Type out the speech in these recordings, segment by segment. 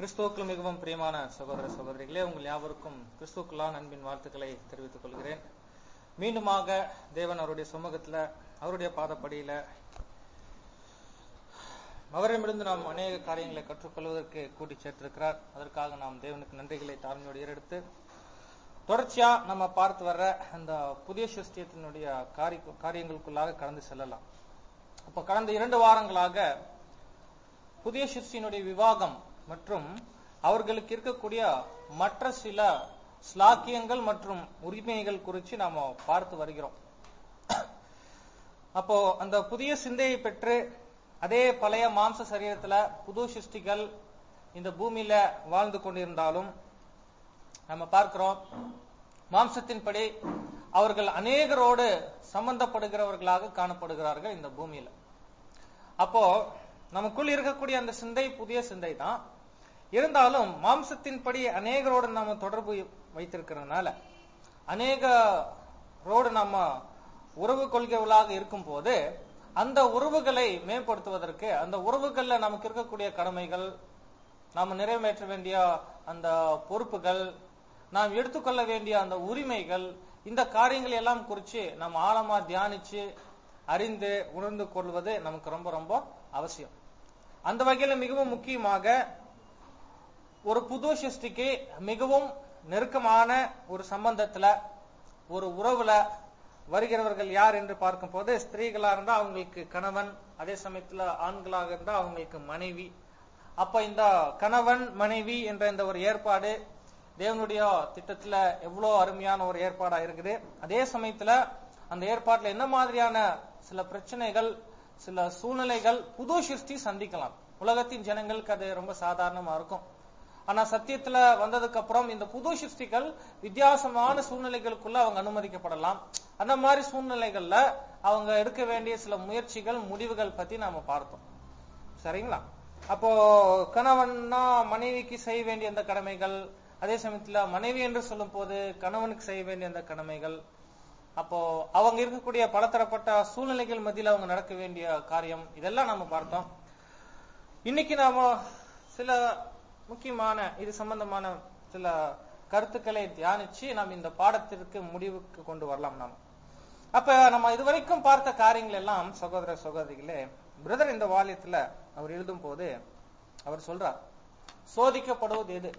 கிறிஸ்துவுக்குள் மிகவும் பிரியமான சகோதர சகோதரிகளே உங்கள் யாவருக்கும் கிறிஸ்துவுக்குள்ளான அன்பின் வாழ்த்துக்களை தெரிவித்துக் கொள்கிறேன் மீண்டுமாக தேவன் அவருடைய சமூகத்துல அவருடைய பாதப்படியில அவரிடமிருந்து நாம் அநேக காரியங்களை கற்றுக்கொள்வதற்கு கூட்டி சேர்த்திருக்கிறார் அதற்காக நாம் தேவனுக்கு நன்றிகளை தாழ்மையோடு ஏறெடுத்து தொடர்ச்சியா நம்ம பார்த்து வர்ற அந்த புதிய சிருஷ்டியத்தினுடைய காரி- காரியங்களுக்குள்ளாக கடந்து செல்லலாம் அப்ப கடந்த இரண்டு வாரங்களாக புதிய சிருஷ்டியினுடைய விவாகம் மற்றும் அவர்களுக்கு இருக்கக்கூடிய மற்ற சில ஸ்லாக்கியங்கள் மற்றும் உரிமைகள் குறித்து நாம பார்த்து வருகிறோம் அப்போ அந்த புதிய சிந்தையை பெற்று அதே பழைய மாம்ச சரீரத்துல புது சிருஷ்டிகள் இந்த பூமியில வாழ்ந்து கொண்டிருந்தாலும் நம்ம பார்க்கிறோம் மாம்சத்தின்படி அவர்கள் அநேகரோடு சம்பந்தப்படுகிறவர்களாக காணப்படுகிறார்கள் இந்த பூமியில அப்போ நமக்குள் இருக்கக்கூடிய அந்த சிந்தை புதிய சிந்தை தான் இருந்தாலும் மாம்சத்தின்படி அநேகரோடு நாம தொடர்பு வைத்திருக்கிறதுனால அநேகரோடு நம்ம உறவு கொள்கைகளாக இருக்கும் போது அந்த உறவுகளை மேம்படுத்துவதற்கு அந்த உறவுகள்ல நமக்கு இருக்கக்கூடிய கடமைகள் நாம் நிறைவேற்ற வேண்டிய அந்த பொறுப்புகள் நாம் எடுத்துக்கொள்ள வேண்டிய அந்த உரிமைகள் இந்த காரியங்கள் எல்லாம் குறித்து நாம் ஆழமா தியானிச்சு அறிந்து உணர்ந்து கொள்வது நமக்கு ரொம்ப ரொம்ப அவசியம் அந்த வகையில மிகவும் முக்கியமாக ஒரு புது சிருஷ்டிக்கு மிகவும் நெருக்கமான ஒரு சம்பந்தத்துல ஒரு உறவுல வருகிறவர்கள் யார் என்று பார்க்கும் போது ஸ்திரீகளா இருந்தா அவங்களுக்கு கணவன் அதே சமயத்துல ஆண்களாக இருந்தா அவங்களுக்கு மனைவி அப்ப இந்த கணவன் மனைவி என்ற இந்த ஒரு ஏற்பாடு தேவனுடைய திட்டத்துல எவ்வளவு அருமையான ஒரு ஏற்பாடா இருக்குது அதே சமயத்துல அந்த ஏற்பாட்டுல என்ன மாதிரியான சில பிரச்சனைகள் சில சூழ்நிலைகள் புது சிருஷ்டி சந்திக்கலாம் உலகத்தின் ஜனங்களுக்கு அது ரொம்ப சாதாரணமா இருக்கும் ஆனா சத்தியத்துல வந்ததுக்கு அப்புறம் இந்த புது சிருஷ்டிகள் வித்தியாசமான சூழ்நிலைகளுக்குள்ள அவங்க அனுமதிக்கப்படலாம் அந்த மாதிரி சூழ்நிலைகள்ல அவங்க எடுக்க வேண்டிய சில முயற்சிகள் முடிவுகள் பத்தி நாம பார்த்தோம் சரிங்களா அப்போ கணவன்னா மனைவிக்கு செய்ய வேண்டிய அந்த கடமைகள் அதே சமயத்துல மனைவி என்று சொல்லும் போது கணவனுக்கு செய்ய வேண்டிய அந்த கடமைகள் அப்போ அவங்க இருக்கக்கூடிய பலதரப்பட்ட சூழ்நிலைகள் மத்தியில அவங்க நடக்க வேண்டிய காரியம் இதெல்லாம் நம்ம பார்த்தோம் இன்னைக்கு நாம சில முக்கியமான இது சம்பந்தமான சில கருத்துக்களை தியானிச்சு நாம் இந்த பாடத்திற்கு முடிவுக்கு கொண்டு வரலாம் நாம் அப்ப நம்ம இதுவரைக்கும் பார்த்த காரியங்கள் எல்லாம் சகோதர சகோதரிகளே பிரதர் இந்த வாலியத்துல அவர் எழுதும் போது அவர் சொல்றார் சோதிக்கப்படுவது எது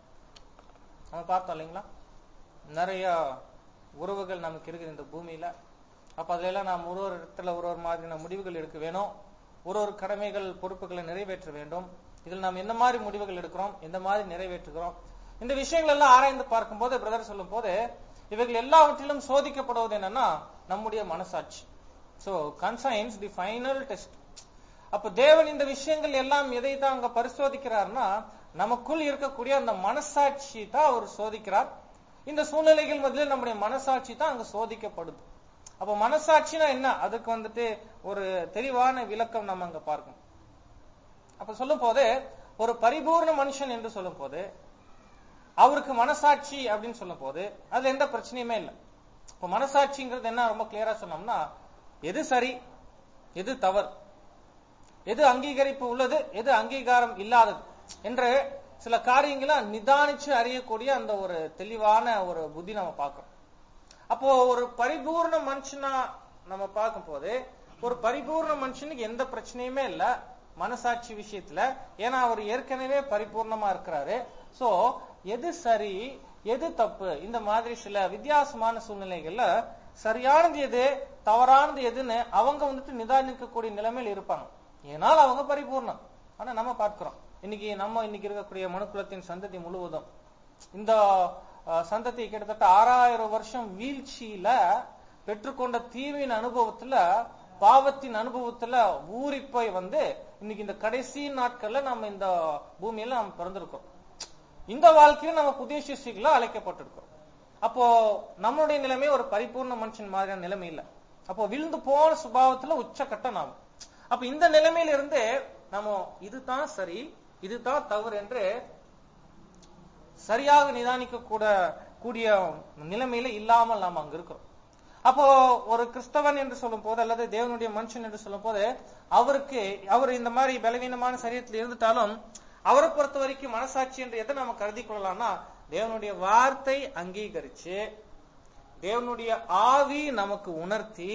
நம்ம பார்த்தோம் இல்லைங்களா நிறைய உறவுகள் நமக்கு இருக்குது இந்த பூமியில அப்ப அதெல்லாம் நாம் ஒரு ஒரு இடத்துல ஒரு ஒரு மாதிரியான முடிவுகள் எடுக்க வேணும் ஒரு ஒரு கடமைகள் பொறுப்புகளை நிறைவேற்ற வேண்டும் இதில் நாம் என்ன மாதிரி முடிவுகள் எடுக்கிறோம் எந்த மாதிரி நிறைவேற்றுகிறோம் இந்த விஷயங்கள் எல்லாம் ஆராய்ந்து பார்க்கும்போது பிரதர் சொல்லும் போது இவைகள் எல்லாவற்றிலும் சோதிக்கப்படுவது என்னன்னா நம்முடைய மனசாட்சி so conscience the final test அப்ப தேவன் இந்த விஷயங்கள் எல்லாம் எதை தான் அங்க பரிசோதிக்கிறார்னா நமக்குள் இருக்கக்கூடிய அந்த மனசாட்சி தான் அவர் சோதிக்கிறார் இந்த சூழ்நிலைகள் மத்தியில் நம்முடைய மனசாட்சி தான் அங்க சோதிக்கப்படுது அப்ப மனசாட்சினா என்ன அதுக்கு வந்துட்டு ஒரு தெளிவான விளக்கம் நம்ம அங்க பார்க்கணும் அப்ப சொல்லும் போது ஒரு பரிபூர்ண மனுஷன் என்று சொல்லும் போது அவருக்கு மனசாட்சி அப்படின்னு சொல்லும் போது அதுல எந்த பிரச்சனையுமே இல்லை இப்ப மனசாட்சிங்கிறது என்ன ரொம்ப கிளியரா சொன்னோம்னா எது சரி எது தவறு எது அங்கீகரிப்பு உள்ளது எது அங்கீகாரம் இல்லாதது என்று சில காரியங்களை நிதானிச்சு அறியக்கூடிய அந்த ஒரு தெளிவான ஒரு புத்தி நம்ம பார்க்கிறோம் அப்போ ஒரு பரிபூர்ண மனுஷனா நம்ம பார்க்கும் போது ஒரு பரிபூர்ண மனுஷனுக்கு எந்த பிரச்சனையுமே இல்ல மனசாட்சி விஷயத்துல ஏன்னா அவர் ஏற்கனவே பரிபூர்ணமா இருக்கிறாரு சோ எது சரி எது தப்பு இந்த மாதிரி சில வித்தியாசமான சூழ்நிலைகள்ல சரியானது எது தவறானது எதுன்னு அவங்க வந்துட்டு நிதானிக்கக்கூடிய நிலைமையில் இருப்பாங்க ஏனால் அவங்க பரிபூர்ணம் ஆனா நம்ம பார்க்கிறோம் இன்னைக்கு நம்ம இன்னைக்கு இருக்கக்கூடிய மனுக்குலத்தின் சந்ததி முழுவதும் இந்த அஹ், சந்ததி கிட்டத்தட்ட ஆறாயிரம் வருஷம் வீழ்ச்சியில பெற்றுக்கொண்ட தீவின் அனுபவத்துல பாவத்தின் அனுபவத்துல ஊறி போய் வந்து இன்னைக்கு இந்த கடைசி நாட்கள்ல நம்ம இந்த பூமியில நம்ம பிறந்திருக்கோம் இந்த வாழ்க்கையில நம்ம புதிய சிருஷ்டிகளா அழைக்கப்பட்டிருக்கோம் அப்போ நம்மளுடைய நிலைமை ஒரு பரிபூர்ண மனுஷன் மாதிரியான நிலைமை இல்ல அப்போ விழுந்து போன சுபாவத்துல உச்சக்கட்டம் நாம அப்ப இந்த நிலைமையில இருந்து நம்ம இதுதான் சரி இதுதான் தவறு என்று சரியாக நிதானிக்க கூட கூடிய நிலைமையில இல்லாமல் நாம் அங்க இருக்கிறோம் அப்போ ஒரு கிறிஸ்தவன் என்று சொல்லும் போது அல்லது தேவனுடைய மனுஷன் என்று சொல்லும் போது அவருக்கு அவர் இந்த மாதிரி பலவீனமான சரீரத்தில் இருந்துட்டாலும் அவரை பொறுத்த வரைக்கும் மனசாட்சி என்று எதை நம்ம கருதி கொள்ளலாம்னா தேவனுடைய வார்த்தை அங்கீகரிச்சு தேவனுடைய ஆவி நமக்கு உணர்த்தி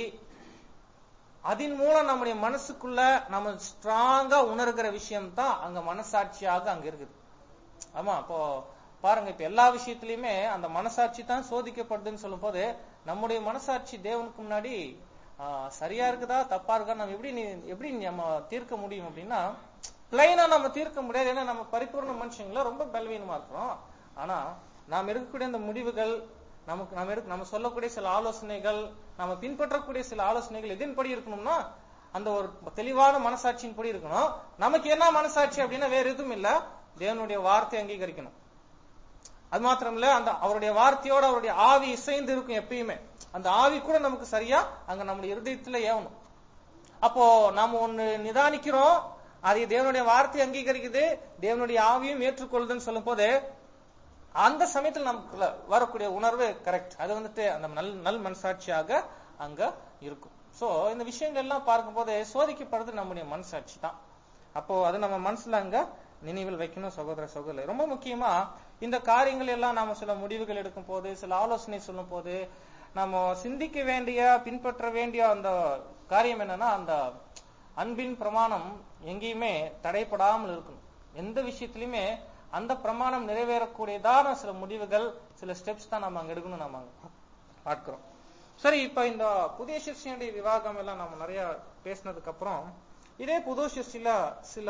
அதன் மூலம் நம்முடைய மனசுக்குள்ள நம்ம ஸ்ட்ராங்கா உணர்கிற விஷயம் தான் அங்க மனசாட்சியாக அங்க இருக்குது ஆமா அப்போ பாருங்க இப்ப எல்லா விஷயத்திலயுமே அந்த மனசாட்சி தான் சோதிக்கப்படுதுன்னு சொல்லும் போது நம்முடைய மனசாட்சி தேவனுக்கு முன்னாடி ஆஹ், சரியா இருக்குதா தப்பா இருக்கா நம்ம எப்படி நீ- எப்படி நம்ம தீர்க்க முடியும் அப்படின்னா பிளைனா நம்ம தீர்க்க முடியாது ஏன்னா நம்ம பரிபூர்ண மனுஷங்கள ரொம்ப பலவீனமா இருக்கிறோம் ஆனா நாம் இருக்கக்கூடிய அந்த முடிவுகள் நமக்கு நம்ம இருக்கு நம்ம சொல்லக்கூடிய சில ஆலோசனைகள் நம்ம பின்பற்றக்கூடிய சில ஆலோசனைகள் எதின்படி இருக்கணும்னா அந்த ஒரு தெளிவான மனசாட்சியின் படி இருக்கணும் நமக்கு என்ன மனசாட்சி அப்படின்னா வேற எதுவும் இல்ல தேவனுடைய வார்த்தை அங்கீகரிக்கணும் அது மாத்திரம் இல்ல அந்த அவருடைய வார்த்தையோட அவருடைய ஆவி இசைந்து இருக்கும் எப்பயுமே அந்த ஆவி கூட நமக்கு சரியா அங்க நம்முடைய இருதயத்துல ஏவணும் அப்போ நாம ஒண்ணு நிதானிக்கிறோம் அதை தேவனுடைய வார்த்தை அங்கீகரிக்குது தேவனுடைய ஆவியும் ஏற்றுக்கொள்ளுதுன்னு சொல்லும் போது அந்த சமயத்துல நமக்கு வரக்கூடிய உணர்வு கரெக்ட் அது வந்துட்டு அந்த நல் நல் மனசாட்சியாக அங்க இருக்கும் சோ இந்த விஷயங்கள் எல்லாம் பார்க்கும்போது சோதிக்கப்படுறது நம்முடைய மனசாட்சி தான் அப்போ அது நம்ம மனசுல அங்க நினைவில் வைக்கணும் சகோதர சகோதரி ரொம்ப முக்கியமா இந்த காரியங்கள் எல்லாம் நாம சில முடிவுகள் எடுக்கும் போது சில ஆலோசனை சொல்லும் போது நம்ம சிந்திக்க வேண்டிய பின்பற்ற வேண்டிய அந்த காரியம் என்னன்னா அந்த அன்பின் பிரமாணம் எங்கேயுமே தடைப்படாமல் இருக்கணும் எந்த விஷயத்திலுமே அந்த பிரமாணம் நிறைவேறக்கூடியதான சில முடிவுகள் சில ஸ்டெப்ஸ் தான் நம்ம அங்க எடுக்கணும் நம்ம அங்க பார்க்கிறோம் சரி இப்ப இந்த புதிய சிருஷ்டியுடைய விவாகம் எல்லாம் நம்ம நிறைய பேசினதுக்கு அப்புறம் இதே புது சிருஷ்டில சில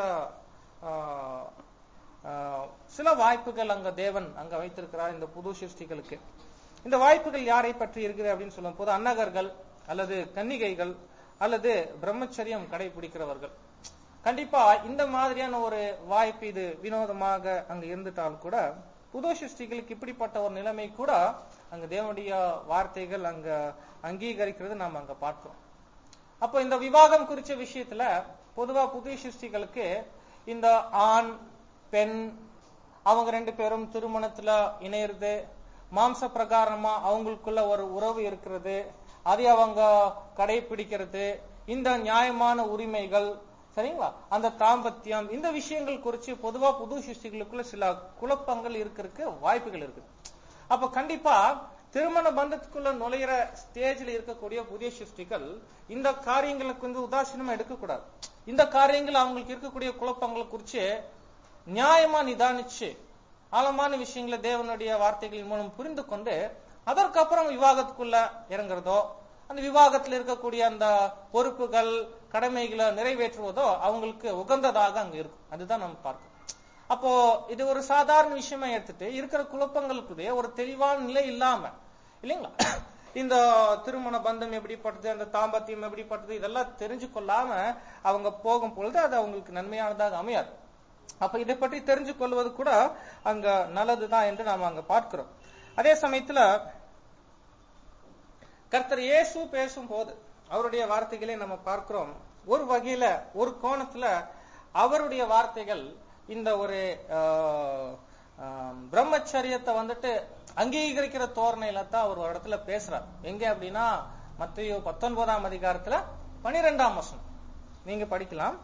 ஆஹ், ஆஹ், சில வாய்ப்புகள் அங்க தேவன் அங்க வைத்திருக்கிறார் இந்த புது சிருஷ்டிகளுக்கு இந்த வாய்ப்புகள் யாரை பற்றி இருக்குது அப்படின்னு சொல்லும் போது அன்னகர்கள் அல்லது கன்னிகைகள் அல்லது பிரம்மச்சரியம் கடைபிடிக்கிறவர்கள் கண்டிப்பா இந்த மாதிரியான ஒரு வாய்ப்பு இது வினோதமாக அங்க இருந்துட்டால் கூட புது சிருஷ்டிகளுக்கு இப்படிப்பட்ட ஒரு நிலைமை கூட அங்க தேவனுடைய வார்த்தைகள் அங்க அங்கீகரிக்கிறது நாம அங்க பார்க்கிறோம் அப்போ இந்த விவாகம் குறிச்ச விஷயத்துல பொதுவா புதிய சிருஷ்டிகளுக்கு இந்த ஆண் பெண் அவங்க ரெண்டு பேரும் திருமணத்துல இணையிறது மாம்ச பிரகாரமா அவங்களுக்குள்ள ஒரு உறவு இருக்கிறது அதை அவங்க கடைபிடிக்கிறது இந்த நியாயமான உரிமைகள் சரிங்களா அந்த தாம்பத்தியம் இந்த விஷயங்கள் குறித்து பொதுவா புது சிருஷ்டிகளுக்குள்ள சில குழப்பங்கள் இருக்கிறதுக்கு வாய்ப்புகள் இருக்குது அப்ப கண்டிப்பா திருமண பந்தத்துக்குள்ள நுழையிற ஸ்டேஜ்ல இருக்கக்கூடிய புதிய சிருஷ்டிகள் இந்த காரியங்களுக்கு வந்து உதாசீனமா எடுக்கக்கூடாது இந்த காரியங்கள் அவங்களுக்கு இருக்கக்கூடிய குழப்பங்களை குறிச்சு நியாயமா நிதானிச்சு ஆழமான விஷயங்களை தேவனுடைய வார்த்தைகளின் மூலம் புரிந்து கொண்டு அதற்கப்புறம் விவாகத்துக்குள்ள இறங்குறதோ அந்த விவாகத்துல இருக்கக்கூடிய அந்த பொறுப்புகள் கடமைகளை நிறைவேற்றுவதோ அவங்களுக்கு உகந்ததாக அங்க இருக்கும் அதுதான் நம்ம பார்க்கணும் அப்போ இது ஒரு சாதாரண விஷயமா எடுத்துட்டு இருக்கிற குழப்பங்களுக்குள்ளே ஒரு தெளிவான நிலை இல்லாம இல்லைங்களா இந்த திருமண பந்தம் எப்படிப்பட்டது அந்த தாம்பத்தியம் எப்படிப்பட்டது இதெல்லாம் தெரிஞ்சு கொள்ளாம அவங்க போகும் பொழுது அது அவங்களுக்கு நன்மையானதாக அமையாது அப்ப இதை பற்றி தெரிஞ்சு கொள்வது கூட அங்க நல்லதுதான் என்று நாம அங்க பார்க்கிறோம் அதே சமயத்துல கர்த்தர் இயேசு பேசும் போது அவருடைய வார்த்தைகளை நம்ம பார்க்கிறோம் ஒரு வகையில ஒரு கோணத்துல அவருடைய வார்த்தைகள் இந்த ஒரு ஆஹ், ஆஹ், பிரம்மச்சரியத்தை வந்துட்டு அங்கீகரிக்கிற தோரணையில தான் அவர் ஒரு இடத்துல பேசுறார் எங்க அப்படின்னா மத்திய பத்தொன்பதாம் அதிகாரத்துல பனிரெண்டாம் வசனம் நீங்க படிக்கலாம்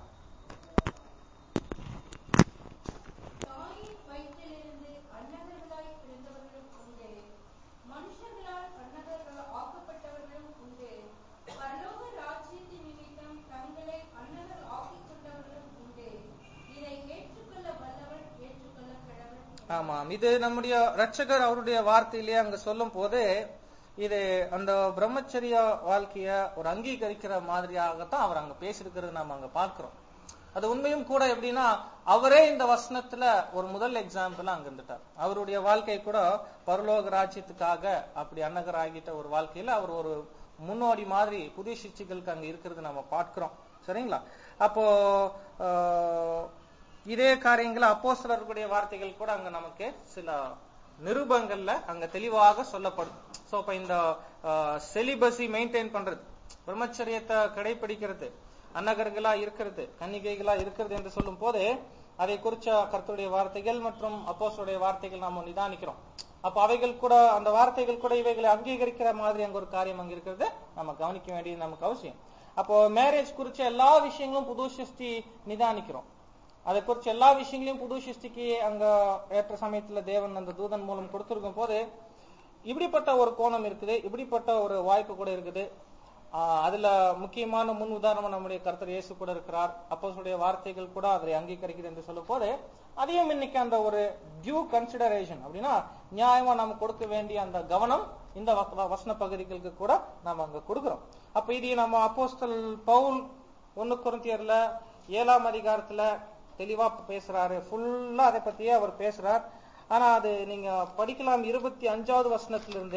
தாயின் வயிற்றிலிருந்து அன்னகர்களாய் பிறந்தவர்களும் உண்டு மனுஷர்களால் அன்னகர்கள் ஆக்கப்பட்டவர்களும் உண்டு பரலோக ராஜ்யத்தின் நிமித்தம் தங்களை அன்னகர் ஆக்கிக் கொண்டவர்களும் உண்டு இதை ஏற்றுக்கொள்ள வல்லவன் ஏற்றுக்கொள்ள கடவன் ஆமாம் இது நம்முடைய ரட்சகர் அவருடைய வார்த்தையிலே அங்க சொல்லும் போது இது அந்த பிரம்மச்சரிய வாழ்க்கைய ஒரு அங்கீகரிக்கிற மாதிரியாகத்தான் அவர் அங்க பேசியிருக்கிறது நாம அங்க பார்க்கிறோம் அது உண்மையும் கூட எப்படின்னா அவரே இந்த வசனத்துல ஒரு முதல் எக்ஸாம்பிள் அங்க இருந்துட்டார் அவருடைய வாழ்க்கை கூட பரலோக ராஜ்யத்துக்காக அப்படி அன்னகர் ஆகிட்ட ஒரு வாழ்க்கையில அவர் ஒரு முன்னோடி மாதிரி புதிய சிக்ஷைகளுக்கு அங்க இருக்கிறது நம்ம பார்க்கிறோம் சரிங்களா அப்போ ஆஹ், இதே காரியங்கள் அப்போஸ்தலர்களுடைய வார்த்தைகள் கூட அங்க நமக்கு சில நிருபங்கள்ல அங்க தெளிவாக சொல்லப்படும் சோ இப்ப இந்த செலிபஸி மெயின்டைன் பண்றது பிரம்மச்சரியத்தை கடைபிடிக்கிறது அன்னகர்களா இருக்கிறது கன்னிகைகளா இருக்கிறது என்று சொல்லும் போது அதை குறிச்ச கர்த்தருடைய வார்த்தைகள் மற்றும் அப்போஸ்தலருடைய வார்த்தைகள் நாம நிதானிக்கிறோம் அப்ப அவைகள் கூட அந்த வார்த்தைகள் கூட இவைகளை அங்கீகரிக்கிற மாதிரி அங்க ஒரு காரியம் அங்க இருக்கிறது நம்ம கவனிக்க வேண்டியது நமக்கு அவசியம் அப்போ மேரேஜ் குறிச்ச எல்லா விஷயங்களும் புது சிருஷ்டி நிதானிக்கிறோம் அதை குறிச்சு எல்லா விஷயங்களையும் புது சிருஷ்டிக்கு அங்க ஏற்ற சமயத்துல தேவன் அந்த தூதன் மூலம் கொடுத்திருக்கும் போது இப்படிப்பட்ட ஒரு கோணம் இருக்குது இப்படிப்பட்ட ஒரு வாய்ப்பு கூட இருக்குது ஆஹ் அதுல முக்கியமான முன் உதாரணம் நம்முடைய கர்த்தர் இயேசு கூட இருக்கிறார் அப்போஸ்தலருடைய வார்த்தைகள் கூட அதை அங்கீகரிக்குது என்று சொல்லும் போது அதையும் இன்னைக்கு அந்த ஒரு டியூ கன்சிடரேஷன் அப்படின்னா நியாயமா நம்ம கொடுக்க வேண்டிய அந்த கவனம் இந்த வ- வசன பகுதிகளுக்கு கூட நாம அங்க கொடுக்கிறோம் அப்ப இது நம்ம அப்போஸ்தல் பவுல் ஒன்னு குருந்தியர்ல ஏழாம் அதிகாரத்துல தெளிவா பேசுறாரு ஃபுல்லா அதை பத்தியே அவர் பேசுறார் ஆனா அது நீங்க படிக்கலாம் இருபத்தி அஞ்சாவது வசனத்திலிருந்து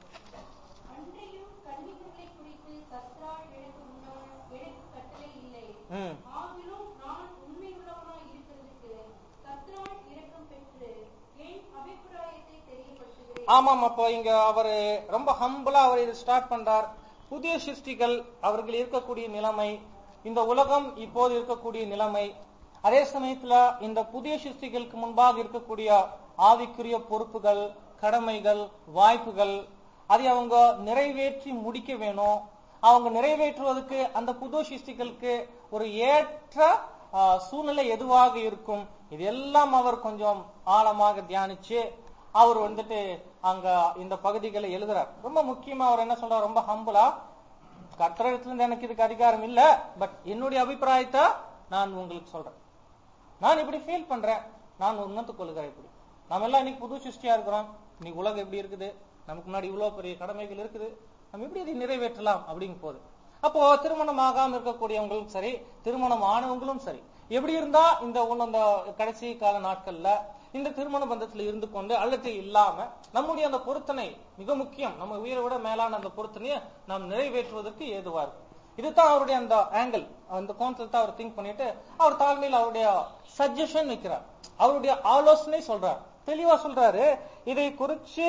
அன்றையும் கன்னிகைகளை குறித்து கர்த்தரால் எனக்கு உண்டான எனக்கு கட்டளை இல்லை ம் ஆகிலும் நான் உண்மையுள்ளவனாய் இருக்கிறதுக்கு கர்த்தரால் இரக்கம் பெற்று என் அபிப்பிராயத்தை தெரியப்படுத்துகிறேன் ஆமாம் அப்போ இங்க அவரு ரொம்ப ஹம்பிளா அவர் இது ஸ்டார்ட் பண்றார் புதிய சிருஷ்டிகள் அவர்கள் இருக்கக்கூடிய நிலைமை இந்த உலகம் இப்போது இருக்கக்கூடிய நிலைமை அதே சமயத்துல இந்த புதிய சிருஷ்டிகளுக்கு முன்பாக இருக்கக்கூடிய ஆவிக்குரிய பொறுப்புகள் கடமைகள் வாய்ப்புகள் அதை அவங்க நிறைவேற்றி முடிக்க வேணும் அவங்க நிறைவேற்றுவதற்கு அந்த புது சிருஷ்டிகளுக்கு ஒரு ஏற்ற ஆ, சூழ்நிலை எதுவாக இருக்கும் இதெல்லாம் அவர் கொஞ்சம் ஆழமாக தியானிச்சு அவர் வந்துட்டு அங்க இந்த பகுதிகளை எழுதுறார் ரொம்ப முக்கியமா அவர் என்ன சொல்றார் ரொம்ப ஹம்புலா கர்த்தரிடத்துல இருந்து எனக்கு இதுக்கு அதிகாரம் இல்ல பட் என்னுடைய அபிப்பிராயத்தை நான் உங்களுக்கு சொல்றேன் நான் இப்படி ஃபீல் பண்றேன் நான் உணர்ந்து கொள்கிறேன் இப்படி நம்ம எல்லாம் இன்னைக்கு புது சிருஷ்டியா இருக்கிறோம் இன்னைக்கு உலகம் எப்படி இருக்குது நமக்கு முன்னாடி இவ்வளவு பெரிய கடமைகள் இருக்குது நம்ம எப்படி இதை நிறைவேற்றலாம் அப்படிங்கும் போது அப்போ திருமணம் ஆகாம இருக்கக்கூடியவங்களும் சரி திருமணம் ஆனவங்களும் சரி எப்படி இருந்தா இந்த ஒண்ணு அந்த கடைசி கால நாட்கள்ல இந்த திருமண பந்தத்துல இருந்து கொண்டு அல்லது இல்லாம நம்முடைய அந்த பொருத்தனை மிக முக்கியம் நம்ம உயிரை விட மேலான அந்த பொருத்தனையை நாம் நிறைவேற்றுவதற்கு ஏதுவா இருக்கும் இதுதான் அவருடைய அந்த ஆங்கிள் அந்த கோணத்துல தான் அவர் திங்க் பண்ணிட்டு அவர் தாழ்மையில் அவருடைய சஜஷன் வைக்கிறார் அவருடைய ஆலோசனை சொல்றார் தெளிவா சொல்றாரு இதை குறிச்சு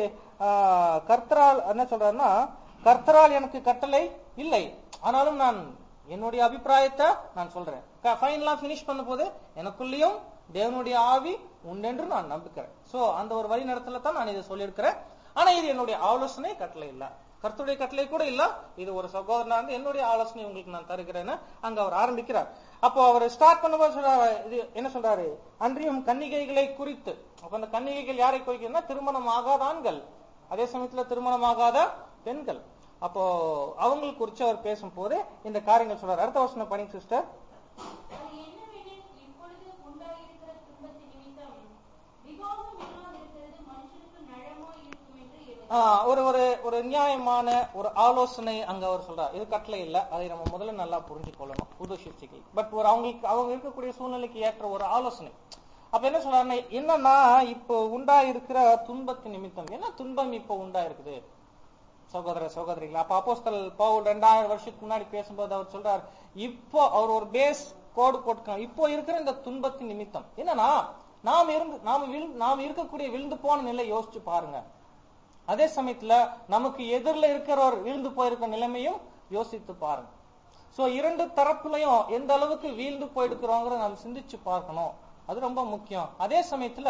ஆஹ், கர்த்தரால் என்ன சொல்றாருன்னா கர்த்தரால் எனக்கு கட்டளை இல்லை ஆனாலும் நான் என்னுடைய அபிப்பிராயத்தை நான் சொல்றேன் ஃபைனலா பினிஷ் பண்ணும் போது எனக்குள்ளேயும் தேவனுடைய ஆவி உண்டென்று நான் நம்புகிறேன் சோ அந்த ஒரு வழி நடத்தல தான் நான் இதை சொல்லியிருக்கிறேன் ஆனா இது என்னுடைய ஆலோசனை கட்டளை இல்ல கர்த்தருடைய கட்டளை கூட இல்ல இது ஒரு சகோதரனா இருந்து என்னுடைய ஆலோசனை உங்களுக்கு நான் தருகிறேன்னு அங்க அவர் ஆரம்பிக்கிறார் அப்போ அவர் ஸ்டார்ட் பண்ணும்போது சொல்றாரு இது என்ன சொல்றாரு அன்றியும் கன்னிகைகளை குறித்து அப்ப அந்த கன்னிகைகள் யாரை குறிக்கிறதுனா திருமணம் ஆகாத ஆண்கள் அதே சமயத்துல திருமணம் ஆகாத பெண்கள் அப்போ அவங்களுக்கு குறிச்சு அவர் பேசும்போது இந்த காரியங்கள் சொல்றாரு அடுத்த வருஷம் பண்ணி சிஸ்டர் அது என்னவெனில் இப்பொழுது உண்டாயிருக்கிற துன்பத்தின் நிமித்தம் விவாகம் இல்லாதிருக்கிறது மனுஷனுக்கு நலமாய் இருக்கும் என்று எழுது ஆஹ் ஒரு ஒரு ஒரு நியாயமான ஒரு ஆலோசனை அங்க அவர் சொல்றார் இது கட்டளை இல்ல அதை நம்ம முதல்ல நல்லா புரிஞ்சு கொள்ளணும் புது சிருஷ்டிகள் பட் ஒரு அவங்களுக்கு அவங்க இருக்கக்கூடிய சூழ்நிலைக்கு ஏற்ற ஒரு ஆலோசனை அப்ப என்ன சொல்றாருன்னா என்னன்னா இப்போ உண்டா இருக்கிற துன்பத்தின் நிமித்தம் என்ன துன்பம் இப்போ உண்டா இருக்குது சகோதர சகோதரிகள் அப்ப அப்போஸ்தல் பவுல் ரெண்டாயிரம் வருஷத்துக்கு முன்னாடி பேசும்போது அவர் சொல்றார் இப்போ அவர் ஒரு பேஸ் கோடு போட்டுக்கணும் இப்போ இருக்கிற இந்த துன்பத்தின் நிமித்தம் என்னன்னா நாம் இருந்து நாம விழு- நாம் இருக்கக்கூடிய விழுந்து போன நிலை யோசிச்சு பாருங்க அதே சமயத்துல நமக்கு எதிரில் இருக்கிறவர் விழுந்து போயிருக்க நிலைமையும் யோசித்து பாருங்க சோ இரண்டு தரப்புலையும் எந்த அளவுக்கு வீழ்ந்து போயிருக்கிறோங்கிற நம்ம சிந்திச்சு பார்க்கணும் அது ரொம்ப முக்கியம் அதே சமயத்துல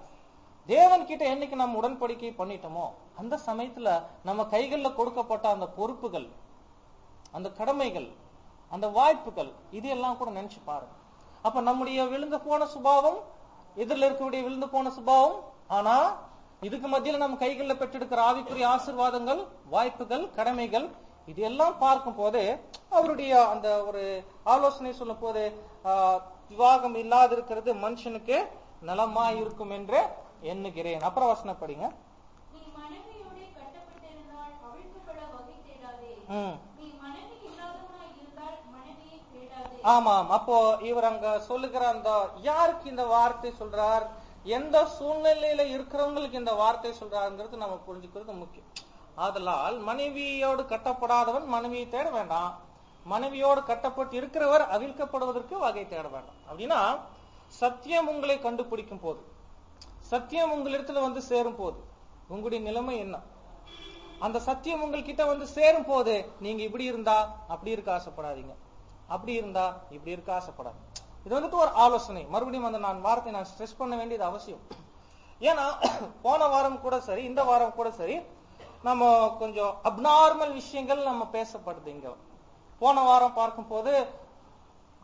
தேவன் கிட்ட என்னைக்கு நம்ம உடன்படிக்கை பண்ணிட்டோமோ அந்த சமயத்துல நம்ம கைகள்ல கொடுக்கப்பட்ட அந்த பொறுப்புகள் அந்த கடமைகள் அந்த வாய்ப்புகள் இது எல்லாம் கூட நினைச்சு பாருங்க அப்ப நம்முடைய விழுந்து போன சுபாவம் எதிரில் இருக்கக்கூடிய விழுந்து போன சுபாவம் ஆனா இதுக்கு மத்தியில நம்ம கைகள்ல பெற்றெடுக்கிற ஆவிக்குரிய ஆசீர்வாதங்கள் வாய்ப்புகள் கடமைகள் இது எல்லாம் பார்க்கும் போது அவருடைய அந்த ஒரு ஆலோசனை சொல்லும் போது ஆஹ், விவாகம் இல்லாதிருக்கிறது மனுஷனுக்கு நலமா இருக்கும் என்று எண்ணுகிறேன் அப்புறம் வசனம் படிங்க நீ மனைவியோடு கட்டப்பட்டிருந்தால் அவிழ்க்கப்பட வகை தேடாதே ம் நீ மனைவி இல்லாதவனாய் இருந்தால் மனைவியை தேடாதே ஆமாம் அப்போ இவர் அங்க சொல்லுகிற அந்த யாருக்கு இந்த வார்த்தை சொல்றார் எந்த சூழ்நிலையில இருக்கிறவங்களுக்கு இந்த வார்த்தை சொல்றாருங்கிறது நம்ம புரிஞ்சுக்கிறது முக்கியம் ஆதலால் மனைவியோடு கட்டப்படாதவன் மனைவியை தேட வேண்டாம் மனைவியோடு கட்டப்பட்டு இருக்கிறவர் அவிழ்க்கப்படுவதற்கு வகை தேட வேண்டாம் அப்படின்னா சத்தியம் உங்களை கண்டுபிடிக்கும் போது சத்தியம் உங்களிடத்துல வந்து சேரும் போது உங்களுடைய நிலைமை என்ன அந்த சத்தியம் உங்ககிட்ட வந்து சேரும் போது நீங்க இப்படி இருந்தா அப்படி இருக்க ஆசைப்படாதீங்க அப்படி இருந்தா இப்படி இருக்க ஆசைப்படாது இது வந்துட்டு ஒரு ஆலோசனை மறுபடியும் அந்த நான் வார்த்தை நான் ஸ்ட்ரெஸ் பண்ண வேண்டியது அவசியம் ஏன்னா போன வாரம் கூட சரி இந்த வாரம் கூட சரி நம்ம கொஞ்சம் அப்நார்மல் விஷயங்கள் நம்ம பேசப்படுது இங்க போன வாரம் பார்க்கும் போது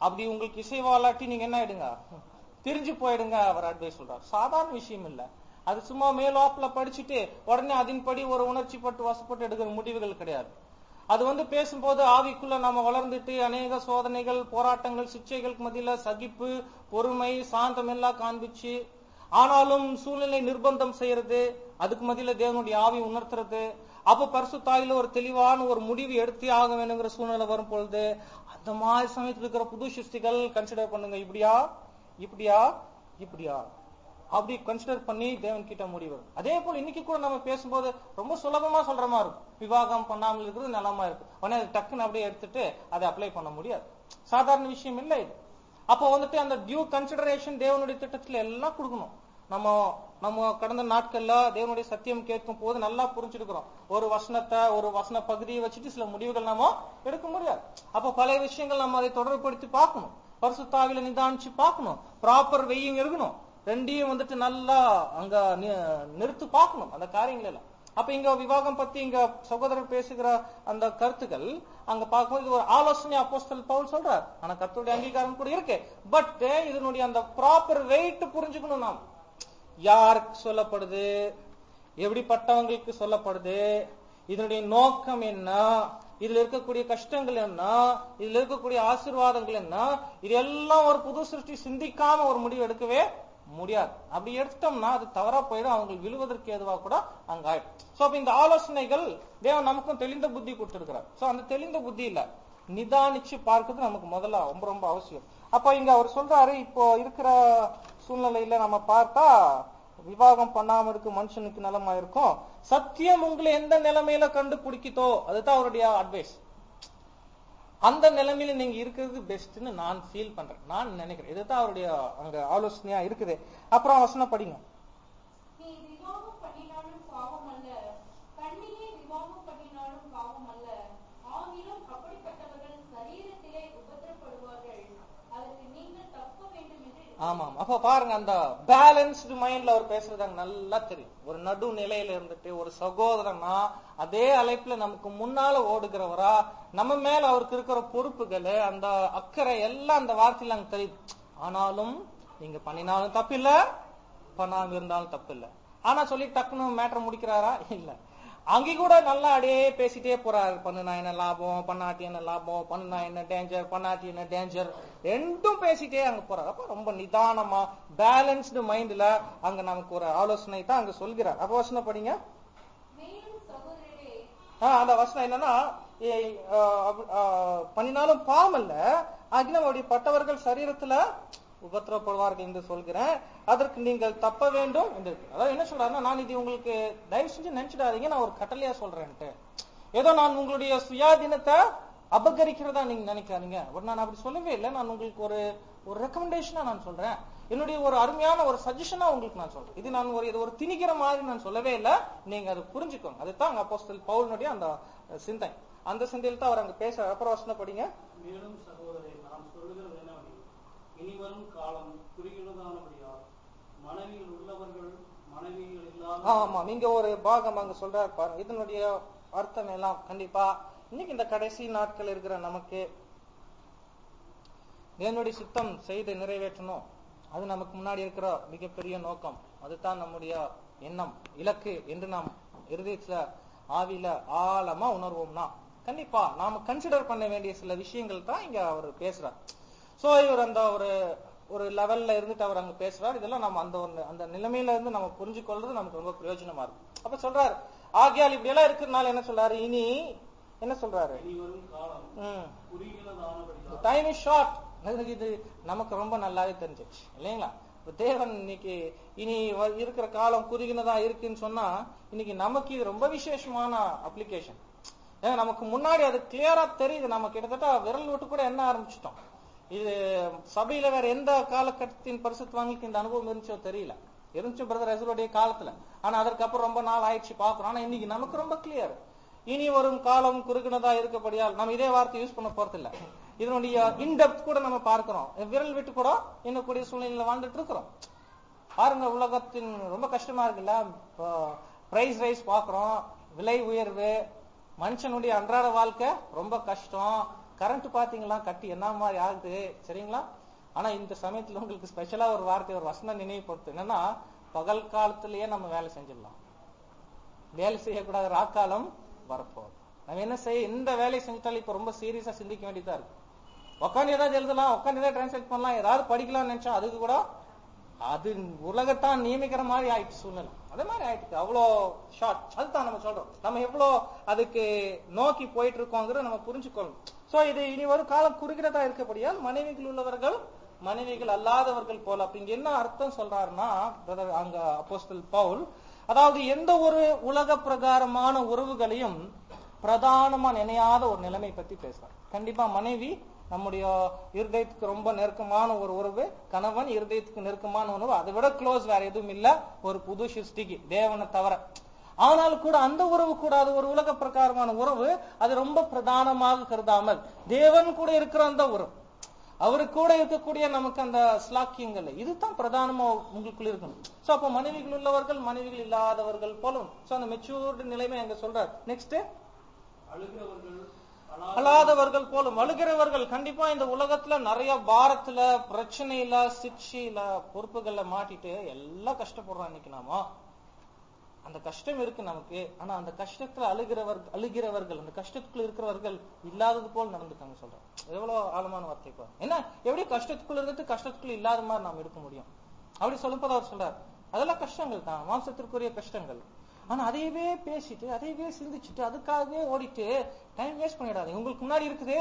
அப்படி உங்களுக்கு இசைவாலாட்டி நீங்க என்ன ஆயிடுங்க பிரிஞ்சு போயிடுங்க அவர் அட்வைஸ் சொல்றார் சாதாரண விஷயம் இல்ல அது சும்மா மேலோப்புல படிச்சுட்டு உடனே அதன்படி ஒரு உணர்ச்சி பட்டு வசப்பட்டு எடுக்கிற முடிவுகள் கிடையாது அது வந்து பேசும்போது ஆவிக்குள்ள நம்ம வளர்ந்துட்டு அநேக சோதனைகள் போராட்டங்கள் சிக்ஷைகளுக்கு மத்தியில சகிப்பு பொறுமை சாந்தம் எல்லாம் காண்பிச்சு ஆனாலும் சூழ்நிலை நிர்பந்தம் செய்யறது அதுக்கு மத்தியில தேவனுடைய ஆவி உணர்த்துறது அப்ப பரிசு தாயில ஒரு தெளிவான ஒரு முடிவு எடுத்தே ஆக வேணுங்கிற சூழ்நிலை வரும் பொழுது அந்த மாதிரி சமயத்துல இருக்கிற புது சிருஷ்டிகள் கன்சிடர் பண்ணுங்க இப்படியா இப்படியா இப்படியா அப்படி கன்சிடர் பண்ணி தேவன் கிட்ட முடிவு அதே போல இன்னைக்கு கூட நம்ம பேசும்போது ரொம்ப சுலபமா சொல்ற மாதிரி இருக்கும் விவாகம் பண்ணாமல் இருக்கிறது நலமா இருக்கு உடனே அது டக்குன்னு அப்படியே எடுத்துட்டு அதை அப்ளை பண்ண முடியாது சாதாரண விஷயம் இல்லை இது அப்போ வந்துட்டு அந்த டியூ கன்சிடரேஷன் தேவனுடைய திட்டத்துல எல்லாம் கொடுக்கணும் நம்ம நம்ம கடந்த நாட்கள்ல தேவனுடைய சத்தியம் கேட்கும் போது நல்லா புரிஞ்சிருக்கிறோம் ஒரு வசனத்தை ஒரு வசன பகுதியை வச்சுட்டு சில முடிவுகள் நாம எடுக்க முடியாது அப்ப பல விஷயங்கள் நம்ம அதை தொடர்புபடுத்தி பார்க்கணும் பரிசுத்தாவில நிதானிச்சு பார்க்கணும் ப்ராப்பர் வெய்யும் இருக்கணும் ரெண்டையும் வந்துட்டு நல்லா அங்க நி- நிறுத்து பார்க்கணும் அந்த காரியங்கள் எல்லாம் அப்ப இங்க விவாகம் பத்தி இங்க சகோதரர் பேசுகிற அந்த கருத்துக்கள் அங்க பார்க்கும்போது இது ஒரு ஆலோசனை அப்போஸ்தல் பவுல் சொல்றார் ஆனா கர்த்தருடைய அங்கீகாரம் கூட இருக்கு பட் இதனுடைய அந்த ப்ராப்பர் வெயிட் புரிஞ்சுக்கணும் நாம் யாருக்கு சொல்லப்படுது எப்படிப்பட்டவங்களுக்கு சொல்லப்படுது இதனுடைய நோக்கம் என்ன இதுல இருக்கக்கூடிய கஷ்டங்கள் என்ன இதுல இருக்கக்கூடிய ஆசீர்வாதங்கள் என்ன இது எல்லாம் ஒரு புது சிருஷ்டி சிந்திக்காம ஒரு முடிவு எடுக்கவே முடியாது அப்படி எடுத்துட்டோம்னா அது தவறா போயிடும் அவங்க விழுவதற்கு ஏதுவா கூட அங்க ஆயிடும் சோ அப்ப இந்த ஆலோசனைகள் தேவன் நமக்கும் தெளிந்த புத்தி கொடுத்திருக்கிறார் சோ அந்த தெளிந்த புத்தி இல்ல நிதானிச்சு பார்க்கிறது நமக்கு முதல்ல ரொம்ப ரொம்ப அவசியம் அப்ப இங்க அவர் சொல்றாரு இப்போ இருக்கிற சூழ்நிலையில நம்ம பார்த்தா விவாகம் பண்ணாம இருக்கு மனுஷனுக்கு நிலைமா இருக்கும் சத்தியம் உங்களை எந்த நிலைமையில கண்டுபிடிக்குதோ அதுதான் அவருடைய அட்வைஸ் அந்த நிலைமையில நீங்க இருக்கிறது பெஸ்ட்னு நான் ஃபீல் பண்றேன் நான் நினைக்கிறேன் இதுதான் அவருடைய அங்க ஆலோசனையா இருக்குது அப்புறம் வசனம் படிங்க நீ விவாகம் பண்ணினாலும் பாவம் அல்ல கண்ணிலே விவாகம் பண்ணினாலும் பாவம் அல்ல ஆகிலும் அப்படிப்பட்டவர்கள் சரீரத்திலே உபத்திரப்படுவார்கள் அதற்கு நீங்கள் தப்ப வேண்டும் என்று ஆமாம் அப்ப பாருங்க அந்த பேலன்ஸ்டு மைண்ட்ல அவர் பேசுறது அங்க நல்லா தெரியும் ஒரு நடு நிலையில இருந்துட்டு ஒரு சகோதரனா அதே அழைப்புல நமக்கு முன்னால ஓடுகிறவரா நம்ம மேல அவருக்கு இருக்கிற பொறுப்புகள் அந்த அக்கறை எல்லாம் அந்த வார்த்தையில அங்க தெரியுது ஆனாலும் நீங்க பண்ணினாலும் தப்பில்ல பண்ணாம இருந்தாலும் தப்பில்ல ஆனா சொல்லி டக்குன்னு மேட்டர் முடிக்கிறாரா இல்ல அங்க கூட நல்லா அப்படியே பேசிட்டே போறாரு பண்ணுனா என்ன லாபம் பண்ணாட்டி என்ன லாபம் பண்ணுனா என்ன டேஞ்சர் பண்ணாட்டி என்ன டேஞ்சர் ரெண்டும் பேசிட்டே அங்க போறாரு அப்ப ரொம்ப நிதானமா பேலன்ஸ்டு மைண்ட்ல அங்க நமக்கு ஒரு ஆலோசனை தான் அங்க சொல்கிறார் அப்ப வசனம் படிங்க மேலும் சகோதரரே ஆஹ் அந்த வசனம் என்னன்னா ஏ, ஆஹ் அப்ப- ஆஹ் பண்ணினாலும் பாவம் அல்ல ஆகினும் அப்படி பட்டவர்கள் சரீரத்துல உபத்திரப்படுவார்கள் என்று சொல்கிறேன் அதற்கு நீங்கள் தப்ப வேண்டும் என்று இருக்கு. அதாவது என்ன சொல்றாருன்னா நான் இது உங்களுக்கு தயவு செஞ்சு நினைச்சிடாதீங்க நான் ஒரு கட்டளையா சொல்றேன்ட்டு ஏதோ நான் உங்களுடைய சுயாதீனத்தை அபகரிக்கிறதா நீங்க நினைக்காதீங்க பட் நான் அப்படி சொல்லவே இல்லை நான் உங்களுக்கு ஒரு ஒரு ரெக்கமெண்டேஷனா நான் சொல்றேன் என்னுடைய ஒரு அருமையான ஒரு சஜஷனா உங்களுக்கு நான் சொல்றேன் இது நான் ஒரு இது ஒரு திணிக்கிற மாதிரி நான் சொல்லவே இல்லை நீங்க அதை புரிஞ்சுக்கோங்க அதுதான் அங்க அப்போஸ்தலர் பவுலினுடைய அந்த அஹ், சிந்தை அந்த சிந்தையில் தான் அவர் அங்க பேச அப்புறம் வசனம் படிங்க மேலும் சகோதரே நான் சொல்லுகிறது என்னவெனில் இனிவரும் காலம் குறுகினதானபடியால் மனைவியில் உள்ளவர்கள் மனைவிகள் இல்லாத ஆமா நீங்க ஒரு பாகம் அங்க சொல்றாரு பாருங்க இதனுடைய அர்த்தம் எல்லாம் கண்டிப்பா இன்னைக்கு இந்த கடைசி நாட்கள் இருக்கிற நமக்கு தேவனுடைய சித்தம் செய்து நிறைவேற்றணும் அது நமக்கு முன்னாடி இருக்கிற மிகப்பெரிய நோக்கம் அதுதான் நம்முடைய எண்ணம் இலக்கு என்று நாம் இருதயத்துல ஆவியில ஆழமா உணர்வோம்னா கண்டிப்பா நாம கன்சிடர் பண்ண வேண்டிய சில விஷயங்கள் தான் இங்க அவர் பேசுறார் சோ இவர் அந்த ஒரு ஒரு லெவல்ல இருந்துட்டு அவர் அங்க பேசுறார் இதெல்லாம் நம்ம அந்த ஒரு அந்த நிலைமையில இருந்து நம்ம புரிஞ்சு கொள்றது நமக்கு ரொம்ப பிரயோஜனமா இருக்கும் அப்ப சொல்றாரு ஆகியால் இப்படி எல்லாம் இருக்கிறதுனால என்ன சொல்றாரு இனி என்ன சொல்றாரு இனிவரும் காலம் ம் குறுகினதானபடியால் டைம் இஸ் ஷார்ட் இது நமக்கு ரொம்ப நல்லாவே தெரிஞ்சிச்சு இல்லைங்களா இப்ப தேவன் இன்னைக்கு இனி வ- இருக்கிற காலம் குறுகினதா இருக்குன்னு சொன்னா இன்னைக்கு நமக்கு இது ரொம்ப விசேஷமான அப்ளிகேஷன் ஏன்னா நமக்கு முன்னாடி அது கிளியரா தெரியுது நம்ம கிட்டத்தட்ட விரல் விட்டு கூட என்ன ஆரம்பிச்சிட்டோம் இது சபையில வேற எந்த காலகட்டத்தின் பரிசுத்தவாங்களுக்கு இந்த அனுபவம் இருந்துச்சோ தெரியல இருந்துச்சு பிரதர் ரசூலுடைய காலத்துல ஆனா அதற்கப்புறம் ரொம்ப நாள் ஆயிடுச்சு பாக்குறோம் ஆனா இன்னைக்கு நமக்கு ரொம்ப கிளியர் இனி வரும் காலம் குறுகினதா இருக்கப்படியால் நம்ம இதே வார்த்தை யூஸ் பண்ண போறது இல்ல இதனுடைய இன்டெப்த் கூட நம்ம பார்க்கிறோம் விரல் விட்டு கூட இன்னக்கூடிய சூழ்நிலையில வாழ்ந்துட்டு இருக்கிறோம் பாருங்க உலகத்தின் ரொம்ப கஷ்டமா இருக்குல்ல பிரைஸ் ரைஸ் பாக்குறோம் விலை உயர்வு மனுஷனுடைய அன்றாட வாழ்க்கை ரொம்ப கஷ்டம் கரண்ட் பாத்தீங்களா கட்டி என்ன மாதிரி ஆகுது சரிங்களா ஆனா இந்த சமயத்துல உங்களுக்கு ஸ்பெஷலா ஒரு வார்த்தை ஒரு வசனம் நினைவுபடுத்து என்னன்னா பகல் காலத்திலேயே நம்ம வேலை செஞ்சிடலாம் வேலை செய்யக்கூடாத ராக்காலம் வரப்போகுது நம்ம என்ன செய்ய இந்த வேலையை செஞ்சுட்டாலும் இப்ப ரொம்ப சீரியஸா சிந்திக்க வேண்டியதா இருக்கு உட்காந்து ஏதாவது எழுதலாம் உட்காந்து ஏதாவது டிரான்ஸ்லேட் பண்ணலாம் ஏதாவது படிக்கலாம்னு நினைச்சா அதுக்கு கூட அது உலகத்தான் நியமிக்கிற மாதிரி ஆயிடுச்சு சூழ்நிலை அதே மாதிரி ஆயிடுச்சு அவ்வளோ ஷார்ட் அதுதான் நம்ம சொல்றோம் நம்ம எவ்வளோ அதுக்கு நோக்கி போயிட்டு இருக்கோங்கிறத நம்ம புரிஞ்சுக்கணும் சோ இது இனி வரும் காலம் குறுகிறதா இருக்கபடியால் மனைவிகள் உள்ளவர்கள் மனைவிகள் அல்லாதவர்கள் போல அப்ப இங்க என்ன அர்த்தம் சொல்றாருன்னா brother அங்க அப்போஸ்தல் பவுல் அதாவது எந்த ஒரு உலக பிரகாரமான உறவுகளையும் பிரதானமா நினையாத ஒரு நிலைமை பத்தி பேசுறார் கண்டிப்பா மனைவி நம்முடைய இருதயத்துக்கு ரொம்ப நெருக்கமான ஒரு உறவு கணவன் இருதயத்துக்கு நெருக்கமான உறவு அதை விட க்ளோஸ் வேற எதுவும் இல்ல ஒரு புது சிருஷ்டிக்கு தேவனை தவிர ஆனாலும் கூட அந்த உறவு கூட அது ஒரு உலக பிரகாரமான உறவு அது ரொம்ப பிரதானமாக கருதாமல் தேவன் கூட இருக்கிற அந்த உறவு அவரு கூட இருக்கக்கூடிய நமக்கு அந்த ஸ்லாக்கியங்கள் இதுதான் பிரதானமா உங்களுக்குள்ள இருக்கணும் சோ அப்ப மனைவிகள் உள்ளவர்கள் மனைவிகள் இல்லாதவர்கள் போலும் சோ அந்த மெச்சூர்டு நிலைமை அங்க சொல்றார் நெக்ஸ்ட் அழுகிறவர்கள் அல்லாதவர்கள் போலும் அழுகிறவர்கள் கண்டிப்பா இந்த உலகத்துல நிறைய பாரத்துல பிரச்சனையில சிக்ஷையில பொறுப்புகள்ல மாட்டிட்டு எல்லாம் கஷ்டப்படுறோம் இன்னைக்கு நாம அந்த கஷ்டம் இருக்கு நமக்கு ஆனா அந்த கஷ்டத்துல அழுகிறவர்கள் அழுகிறவர்கள் அந்த கஷ்டத்துக்குள்ள இருக்கிறவர்கள் இல்லாதது போல் நடந்துக்காங்க சொல்றேன் எவ்வளவு ஆழமான வார்த்தை பாரு என்ன எப்படி கஷ்டத்துக்குள்ள இருந்து கஷ்டத்துக்குள்ள இல்லாத மாதிரி நாம் இருக்க முடியும் அப்படி சொல்லும்போது அவர் சொல்றார் அதெல்லாம் கஷ்டங்கள் தான் மாம்சத்திற்குரிய கஷ்டங்கள் ஆனா அதையவே பேசிட்டு அதையவே சிந்திச்சுட்டு அதுக்காகவே ஓடிட்டு டைம் வேஸ்ட் பண்ணிடாதீங்க உங்களுக்கு முன்னாடி இருக்குது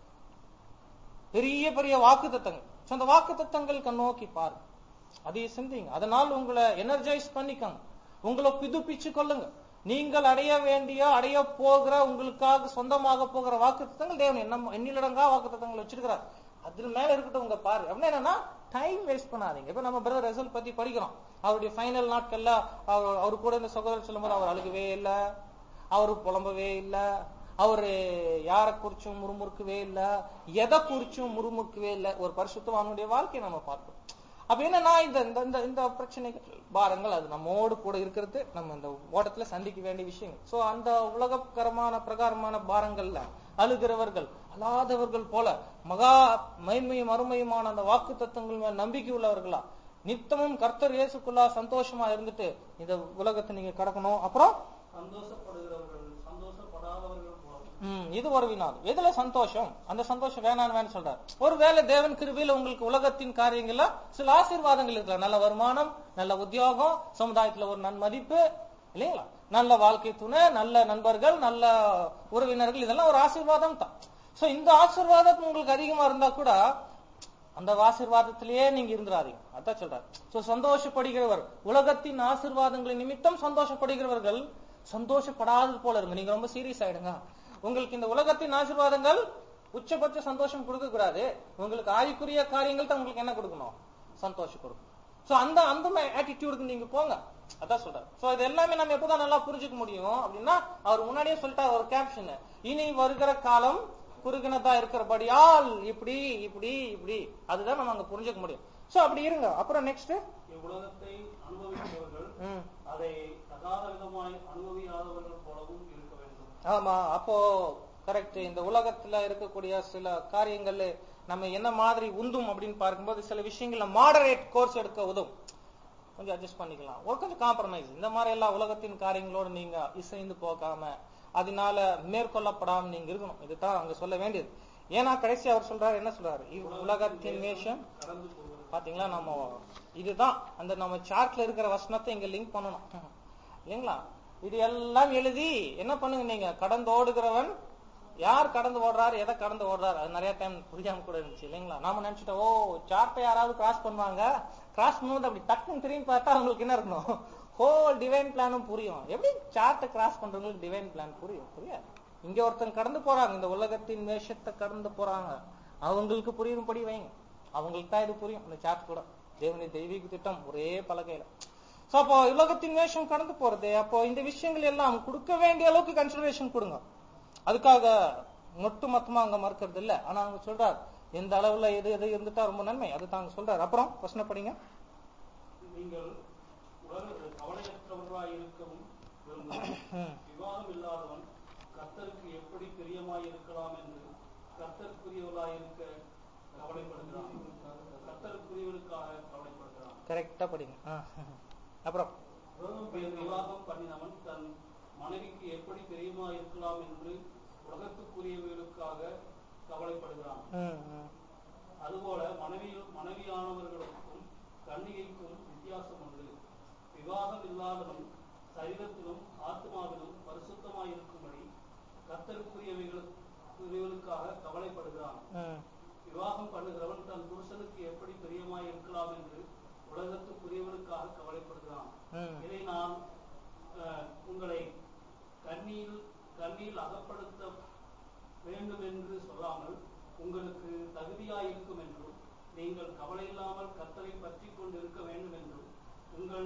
பெரிய பெரிய வாக்கு தத்தங்கள் அந்த வாக்கு தத்தங்கள் நோக்கி பாரு அதை சிந்திங்க அதனால் உங்களை எனர்ஜைஸ் பண்ணிக்கோங்க உங்களை புதுப்பிச்சு கொள்ளுங்க நீங்கள் அடைய வேண்டிய அடைய போகிற உங்களுக்காக சொந்தமாக போகிற வாக்கு தத்தங்கள் தேவன் என்ன எண்ணிலடங்கா வாக்கு தத்தங்கள் வச்சிருக்கிறார் அதுல மேல இருக்கட்டும் உங்க பாரு அப்படின்னா என்னன்னா டைம் வேஸ்ட் பண்ணாதீங்க இப்ப நம்ம பிரதர் ரிசல்ட் பத்தி படிக்கிறோம் அவருடைய ஃபைனல் நாட்கள்ல அவர் அவர் கூட இந்த சகோதரர் சொல்லும்போது அவர் அழுகவே இல்லை அவரு புலம்பவே இல்லை அவரு யார குறிச்சும் முறுமுறுக்கவே இல்லை எதை குறிச்சும் முறுமுறுக்கவே இல்லை ஒரு பரிசுத்தவானுடைய வாழ்க்கையை நம்ம பார்த்தோம் அப்ப என்னன்னா இந்த இந்த- இந்த இந்த பிரச்சனைகள் பாரங்கள் அது நம்மோடு கூட இருக்கிறது நம்ம இந்த ஓட்டத்துல சந்திக்க வேண்டிய விஷயங்கள் சோ அந்த உலகக்கரமான பிரகாரமான பாரங்கள்ல அழுகிறவர்கள் அல்லாதவர்கள் போல மகா மைமையும் அருமையுமான அந்த வாக்கு தத்துவங்கள் மேல் நம்பிக்கை உள்ளவர்களா நித்தமும் கர்த்தர் இயேசுக்குள்ளா சந்தோஷமா இருந்துட்டு இந்த உலகத்தை நீங்க கடக்கணும் அப்புறம் சந்தோஷப்படுகிறவர்கள் சந்தோஷப்படாதவர்கள் போல ம், இது ஒரு வினாது எதுல சந்தோஷம் அந்த சந்தோஷம் வேணான்னு வேணும் சொல்றாரு ஒருவேளை தேவன் கிருபையில உங்களுக்கு உலகத்தின் காரியங்கள்ல சில ஆசீர்வாதங்கள் இருக்கலாம் நல்ல வருமானம் நல்ல உத்தியோகம் சமுதாயத்துல ஒரு நன்மதிப்பு இல்லைங்களா நல்ல வாழ்க்கை துணை நல்ல நண்பர்கள் நல்ல உறவினர்கள் இதெல்லாம் ஒரு ஆசீர்வாதம் தான் சோ இந்த ஆசீர்வாதம் உங்களுக்கு அதிகமா இருந்தா கூட அந்த ஆசீர்வாதத்திலேயே நீங்க இருந்துடாதீங்க அதான் சொல்றாரு சோ சந்தோஷப்படுகிறவர் உலகத்தின் ஆசீர்வாதங்களின் நிமித்தம் சந்தோஷப்படுகிறவர்கள் சந்தோஷப்படாதது போல இருங்க நீங்க ரொம்ப சீரியஸ் ஆயிடுங்க உங்களுக்கு இந்த உலகத்தின் ஆசீர்வாதங்கள் உச்சபட்ச சந்தோஷம் கொடுக்க கூடாது உங்களுக்கு ஆய்க்குரிய காரியங்கள் தான் உங்களுக்கு என்ன கொடுக்கணும் சந்தோஷம் கொடுக்கும் சோ அந்த அந்த ஆட்டிடியூடுக்கு நீங்க போங்க அதான் சொல்றாரு சோ இது எல்லாமே நம்ம எப்பதான் நல்லா புரிஞ்சுக்க முடியும் அப்படின்னா அவர் முன்னாடியே சொல்லிட்டார் ஒரு கேப்ஷன் இனி வருகிற காலம் குறுகினதா இருக்கிறபடியால் இப்படி இப்படி இப்படி அதுதான் நம்ம அங்க புரிஞ்சுக்க முடியும் சோ அப்படி இருங்க அப்புறம் நெக்ஸ்ட் இவ்வுலகத்தை அனுபவிப்பவர்கள் ம் அதை தகாத விதமாய் அனுபவியாதவர்கள் போலவும் இருக்க வேண்டும் ஆமா அப்போ கரெக்ட் இந்த உலகத்துல இருக்கக்கூடிய சில காரியங்கள் நம்ம என்ன மாதிரி உந்தும் அப்படின்னு பார்க்கும்போது சில விஷயங்கள்ல மாடரேட் கோர்ஸ் எடுக்க உதவும் கொஞ்சம் அட்ஜஸ்ட் பண்ணிக்கலாம் ஒரு கொஞ்சம் காம்ப்ரமைஸ் இந்த மாதிரி எல்லாம் உலகத்தின் காரியங்களோடு நீங்க இசைந்து போகாம அதனால மேற்கொள்ளப்படாம நீங்க இருக்கணும் இதுதான் அங்க சொல்ல வேண்டியது ஏன்னா கடைசி அவர் சொல்றாரு என்ன சொல்றாரு இவ் உலகத்தின் மேஷம் கடந்து போவது பாத்தீங்களா நம்ம இதுதான் அந்த நம்ம சார்ட்ல இருக்கிற வசனத்தை இங்க லிங்க் பண்ணணும் இல்லைங்களா இது எல்லாம் எழுதி என்ன பண்ணுங்க நீங்க கடந்து ஓடுகிறவன் யார் கடந்து ஓடுறாரு எதை கடந்து ஓடுறாரு அது நிறைய டைம் புரியாம கூட இருந்துச்சு இல்லைங்களா நாம நினைச்சிட்டோம் ஓ சார்ட்டை யாராவது கிராஸ் பண்ணுவாங்க கிராஸ் பண்ணும்போது அப்படி டக்குன்னு திரும்பி பார்த்தா அவங்களுக்கு என்ன இருக்கணும் ஹோல் டிவைன் பிளானும் புரியும் எப்படி சார்ட்டை கிராஸ் பண்றவங்களுக்கு டிவைன் பிளான் புரியும் புரியாது இங்க ஒருத்தன் கடந்து போறாங்க இந்த உலகத்தின் வேஷத்தை கடந்து போறாங்க அவங்களுக்கு புரியும்படி வைங்க அவங்களுக்கு தான் இது புரியும் அந்த சார்ட் கூட தேவனின் தெய்வீக திட்டம் ஒரே பலகையில சோ அப்போ உலகத்தின் வேஷம் கடந்து போறது அப்போ இந்த விஷயங்கள் எல்லாம் கொடுக்க வேண்டிய அளவுக்கு கன்சிடரேஷன் கொடுங்க அதுக்காக மொட்டு மொத்தமா அங்க மறுக்கிறது இல்ல ஆனா அவங்க சொல்றாரு எந்த அளவுல எது எது இருந்துட்டா ரொம்ப நன்மை அது தாங்க சொல்றாரு அப்புறம் பிரச்சனை படிங்க நீங்கள் உலக கவலையற்றவர்களாய் இருக்கவும் விரும்புகிறேன் ம். விவாதம் இல்லாதவன் கர்த்தருக்கு எப்படி பிரியமாய் இருக்கலாம் என்று கர்த்தருக்குரியவர்களாயிருக்க கவலைப்படுகிறான் கர்த்தருக்குரியவர்களுக்காக கவலைப்படுகிறான் கரெக்டா படிங்க ஆ. அப்புறம் பின் விவாகம் பண்ணினவன் தன் மனைவிக்கு எப்படி தெரியுமா இருக்கலாம் என்று உலகத்துக்குரியவர்களுக்காக கவலைப்படுகிறான் ம், ம். அதுபோல மனைவியில் மனைவியானவர்களுக்கும் கன்னிகைக்கும் வித்தியாசம் உண்டு விவாகம் இல்லாதவன் சரீரத்திலும் ஆத்மாவிலும் பரிசுத்தமாயிருக்கும்படி கர்த்தருக்குரியவைகளுக்காக கவலைப்படுகிறான் ம். விவாகம் பண்ணுகிறவன் தன் புருஷனுக்கு எப்படி பிரியமாய் இருக்கலாம் என்று உலகத்துக்குரியவனுக்காக கவலைப்படுகிறான் ம். இதை நான் அஹ், உங்களை கண்ணியில் கண்ணியில் அகப்படுத்த வேண்டும் என்று சொல்லாமல் உங்களுக்கு தகுதியாயிருக்கும் என்றும் நீங்கள் கவலையில்லாமல் கர்த்தரை பற்றி கொண்டு இருக்க வேண்டும் என்றும் உங்கள்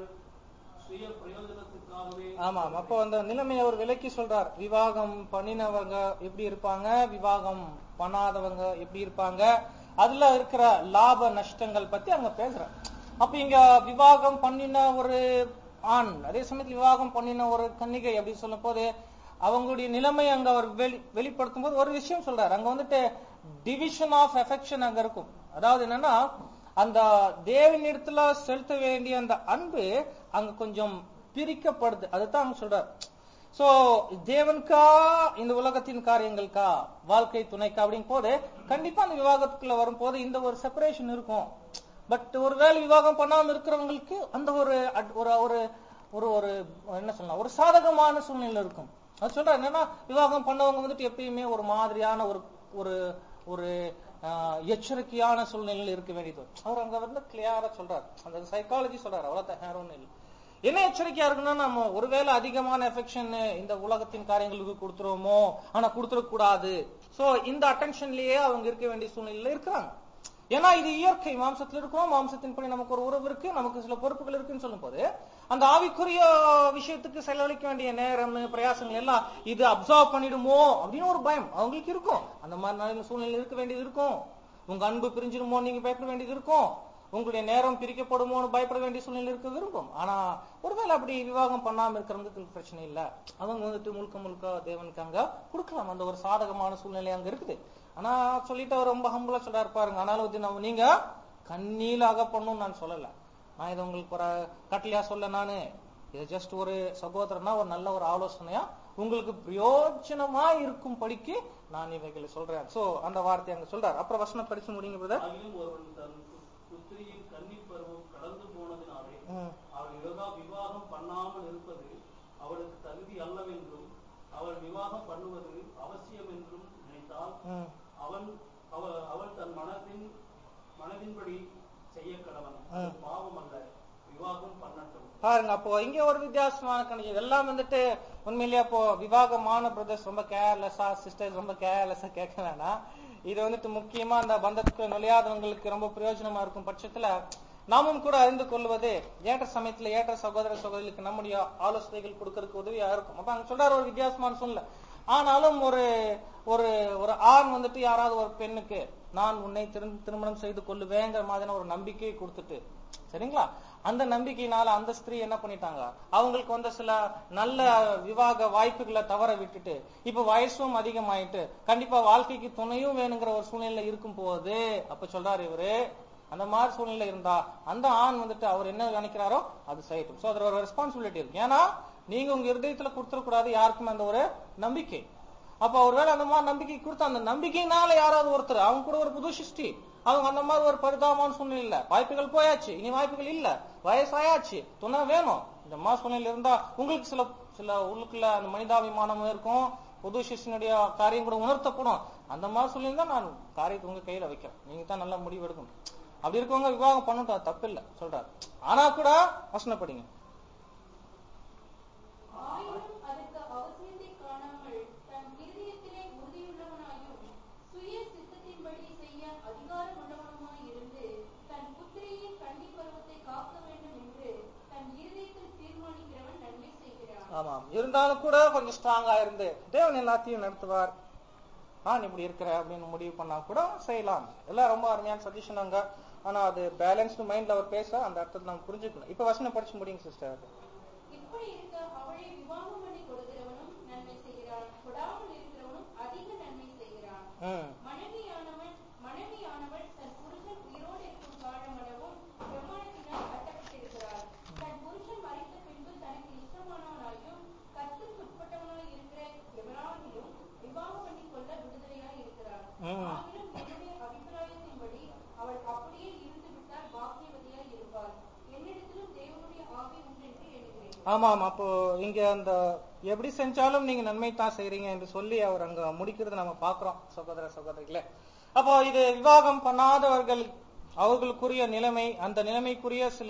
சுய பிரயோஜனத்துக்காகவே ஆமாம் அப்போ அந்த நிலைமையை அவர் விலக்கி சொல்றார் விவாகம் பண்ணினவங்க எப்படி இருப்பாங்க விவாகம் பண்ணாதவங்க எப்படி இருப்பாங்க அதுல இருக்கிற லாப நஷ்டங்கள் பத்தி அங்க பேசுறார் அப்ப இங்க விவாகம் பண்ணின ஒரு ஆண் அதே சமயத்துல விவாகம் பண்ணின ஒரு கன்னிகை அப்படி சொல்லும் போது அவங்களுடைய நிலைமை அங்க அவர் வெளி வெளிப்படுத்தும் போது ஒரு விஷயம் சொல்றாரு அங்க வந்துட்டு டிவிஷன் ஆஃப் எஃபெக்ஷன் அங்க இருக்கும் அதாவது என்னன்னா அந்த தேவனிடத்துல செலுத்த வேண்டிய அந்த அன்பு அங்க கொஞ்சம் பிரிக்கப்படுது அதுதான் அங்க சொல்றாரு சோ தேவனுக்கா இந்த உலகத்தின் காரியங்களுக்கா வாழ்க்கை துணைக்கா அப்படிங்கும் போது கண்டிப்பா அந்த விவாகத்துக்குள்ள வரும்போது இந்த ஒரு செப்பரேஷன் இருக்கும் பட் ஒருவேளை விவாகம் பண்ணாம இருக்கிறவங்களுக்கு அந்த ஒரு அட்- ஒரு ஒரு ஒரு ஒரு என்ன சொல்லலாம் ஒரு சாதகமான சூழ்நிலை இருக்கும் அது சொல்றேன் என்னன்னா விவாகம் பண்ணவங்க வந்துட்டு எப்பயுமே ஒரு மாதிரியான ஒரு ஒரு ஒரு ஆஹ், எச்சரிக்கையான சூழ்நிலையில் இருக்க வேண்டியது அவர் அங்க வந்து கிளியரா சொல்றாரு அந்த சைக்காலஜி சொல்றாரு அவ்வளவுதான் வேற ஒண்ணும் இல்லை என்ன எச்சரிக்கையா இருக்குன்னா நம்ம ஒருவேளை அதிகமான எஃபெக்ஷன் இந்த உலகத்தின் காரியங்களுக்கு கொடுத்துருவோமோ ஆனா கொடுத்துடக் கூடாது சோ இந்த அட்டென்ஷன்லயே அவங்க இருக்க வேண்டிய சூழ்நிலையில இருக்கிறாங்க ஏன்னா இது இயற்கை மாம்சத்துல இருக்கிறோம் மாம்சத்தின்படி நமக்கு ஒரு உறவு இருக்கு நமக்கு சில பொறுப்புகள் இருக்குன்னு சொல்லும் போது அந்த ஆவிக்குரிய விஷயத்துக்கு செலவழிக்க வேண்டிய நேரம் பிரயாசங்கள் எல்லாம் இது அப்சர்வ் பண்ணிடுமோ அப்படின்னு ஒரு பயம் அவங்களுக்கு இருக்கும் அந்த மாதிரி நல்ல சூழ்நிலை இருக்க வேண்டியது இருக்கும் உங்க அன்பு பிரிஞ்சிடுமோ நீங்க பயப்பட வேண்டியது இருக்கும் உங்களுடைய நேரம் பிரிக்கப்படுமோன்னு பயப்பட வேண்டிய சூழ்நிலை இருக்க விரும்பும் ஆனா ஒருவேளை அப்படி விவாகம் பண்ணாம இருக்கிறவங்களுக்கு பிரச்சனை இல்ல அவங்க வந்துட்டு முழுக்க முழுக்க தேவனுக்கு அங்க கொடுக்கலாம் அந்த ஒரு சாதகமான சூழ்நிலை அங்க இருக்குது ஆனா சொல்லிட்டு அவர் ரொம்ப ஹம்புலா சொல்றாரு பாருங்க ஆனாலும் இது நம்ம நீங்க கண்ணீல அகப்படணும்னு நான் சொல்லல நான் இதை உங்களுக்கு ஒரு கட்டளையா சொல்ல நானு இது ஜஸ்ட் ஒரு சகோதரனா ஒரு நல்ல ஒரு ஆலோசனையா உங்களுக்கு பிரயோஜனமா இருக்கும் படிக்கு நான் இவைகளை சொல்றேன் சோ அந்த வார்த்தை அங்க சொல்றாரு அப்புறம் வசனம் படிச்சு முடிங்க பிரதர் ஆகிலும் ஒருவன் தன் பு- புத்திரியின் கன்னிப் பருவம் கடந்து போனதினாலே ம் அவள் விவகா விவாகம் பண்ணாமல் இருப்பது அவளுக்கு தகுதி அல்லவென்றும் அவள் விவாகம் பண்ணுவது அவசியம் என்றும் நினைத்தால் ம் அவன் அவள் அவள் தன் மனதின் மனதின்படி செய்ய கடவன் அது ம். பாவம் அல்ல விவாகம் பண்ணட்டும் பாருங்க அப்போ இங்க ஒரு வித்தியாசமான கணக்கு இதெல்லாம் வந்துட்டு உண்மையிலேயே அப்போ விவாகமான பிரதர்ஸ் ரொம்ப கேர்லெஸ்ஸா சிஸ்டர்ஸ் ரொம்ப கேர்லெஸ்ஸா கேட்க வேணாம் இது வந்துட்டு முக்கியமா அந்த பந்தத்துக்கு நுழையாதவங்களுக்கு ரொம்ப பிரயோஜனமா இருக்கும் பட்சத்துல நாமும் கூட அறிந்து கொள்வது ஏற்ற சமயத்துல ஏற்ற சகோதர சகோதரிகளுக்கு நம்முடைய ஆலோசனைகள் கொடுக்கறதுக்கு உதவியா இருக்கும் அப்ப அங்க சொல்றாரு ஒரு வித்தியாசமான சூழ்நிலை ஆனாலும் ஒரு ஒரு ஒரு ஆண் வந்துட்டு யாராவது ஒரு பெண்ணுக்கு நான் உன்னை திரு- திருமணம் செய்து கொள்ளுவேங்கிற மாதிரியான ஒரு நம்பிக்கையை கொடுத்துட்டு சரிங்களா அந்த நம்பிக்கையினால அந்த ஸ்திரீ என்ன பண்ணிட்டாங்க அவங்களுக்கு வந்த சில நல்ல விவாக வாய்ப்புகளை தவற விட்டுட்டு இப்ப வயசும் அதிகமாயிட்டு கண்டிப்பா வாழ்க்கைக்கு துணையும் வேணுங்கிற ஒரு சூழ்நிலை இருக்கும் போது அப்ப சொல்றாரு இவரு அந்த மாதிரி சூழ்நிலை இருந்தா அந்த ஆண் வந்துட்டு அவர் என்ன நினைக்கிறாரோ அது செய்யட்டும் சோ அதுல ஒரு ரெஸ்பான்சிபிலிட்டி இருக்கு ஏன்னா நீங்க உங்க இருதயத்துல கொடுத்துடக்கூடாது யாருக்கும் அந்த ஒரு நம்பிக்கை அப்ப ஒருவேளை அந்த மாதிரி நம்பிக்கை கொடுத்த அந்த நம்பிக்கையினால யாராவது ஒருத்தர் அவங்க கூட ஒரு புது சிருஷ்டி அவங்க அந்த மாதிரி ஒரு பரிதாபமான சூழ்நிலை இல்ல வாய்ப்புகள் போயாச்சு இனி வாய்ப்புகள் இல்ல வயசாயாச்சு துணை வேணும் இந்த மாதிரி சூழ்நிலை இருந்தா உங்களுக்கு சில சில உள்ளுக்குள்ள அந்த மனிதாபிமானமும் இருக்கும் புது சிஷ்யனுடைய காரியம் கூட உணர்த்தப்படும் அந்த மாதிரி சூழ்நிலை தான் நான் காரியத்தை உங்க கையில வைக்கிறேன் நீங்க தான் நல்ல முடிவு எடுக்கணும் அப்படி இருக்கவங்க விவாகம் பண்ணட்டும் அது தப்பு இல்ல சொல்றாரு ஆனா கூட வசனப்படிங்க ஆயினும் அதற்கு அவசியத்தை காணாமல் தன் இருதயத்திலே உறுதியுள்ளவனாயும் சுய சித்தத்தின்படி செய்ய அதிகாரம் உள்ளவனுமாய் இருந்து தன் புத்திரியின் கன்னி பருவத்தை காக்க வேண்டும் என்று தன் இருதயத்தில் தீர்மானிக்கிறவன் நன்மை செய்கிறான் ஆமாம் இருந்தாலும் கூட கொஞ்சம் ஸ்ட்ராங்கா இருந்து தேவன் எல்லாத்தையும் நடத்துவார் நான் இப்படி இருக்கிறேன் அப்படின்னு முடிவு பண்ணா கூட செய்யலாம் எல்லாம் ரொம்ப அருமையான சஜஷன் அங்க ஆனா அது பேலன்ஸ்டு மைண்ட்ல அவர் பேச அந்த அர்த்தத்தை நம்ம புரிஞ்சுக்கணும் இப்ப வசனம் படிச்சு முடியுங்க சிஸ்டர் இப்படி இருக்க அவளை விவாகம் பண்ணி கொடுக்கிறவனும் நன்மை செய்கிறான் கொடாமல் இருக்கிறவனும் அதிக நன்மை செய்கிறான் ம் மனைவி என்னிடத்திலும் தேவனுடைய ஆவி உண்டென்று எண்ணுகிறேன் ஆமா ஆமா அப்போ இங்க அந்த எப்படி செஞ்சாலும் நீங்க நன்மை தான் செய்றீங்க என்று சொல்லி அவர் அங்க முடிக்கிறது நம்ம பாக்குறோம் சகோதர சகோதரிகளே அப்போ இது விவாகம் பண்ணாதவர்கள் அவர்களுக்குரிய நிலைமை அந்த நிலைமைக்குரிய சில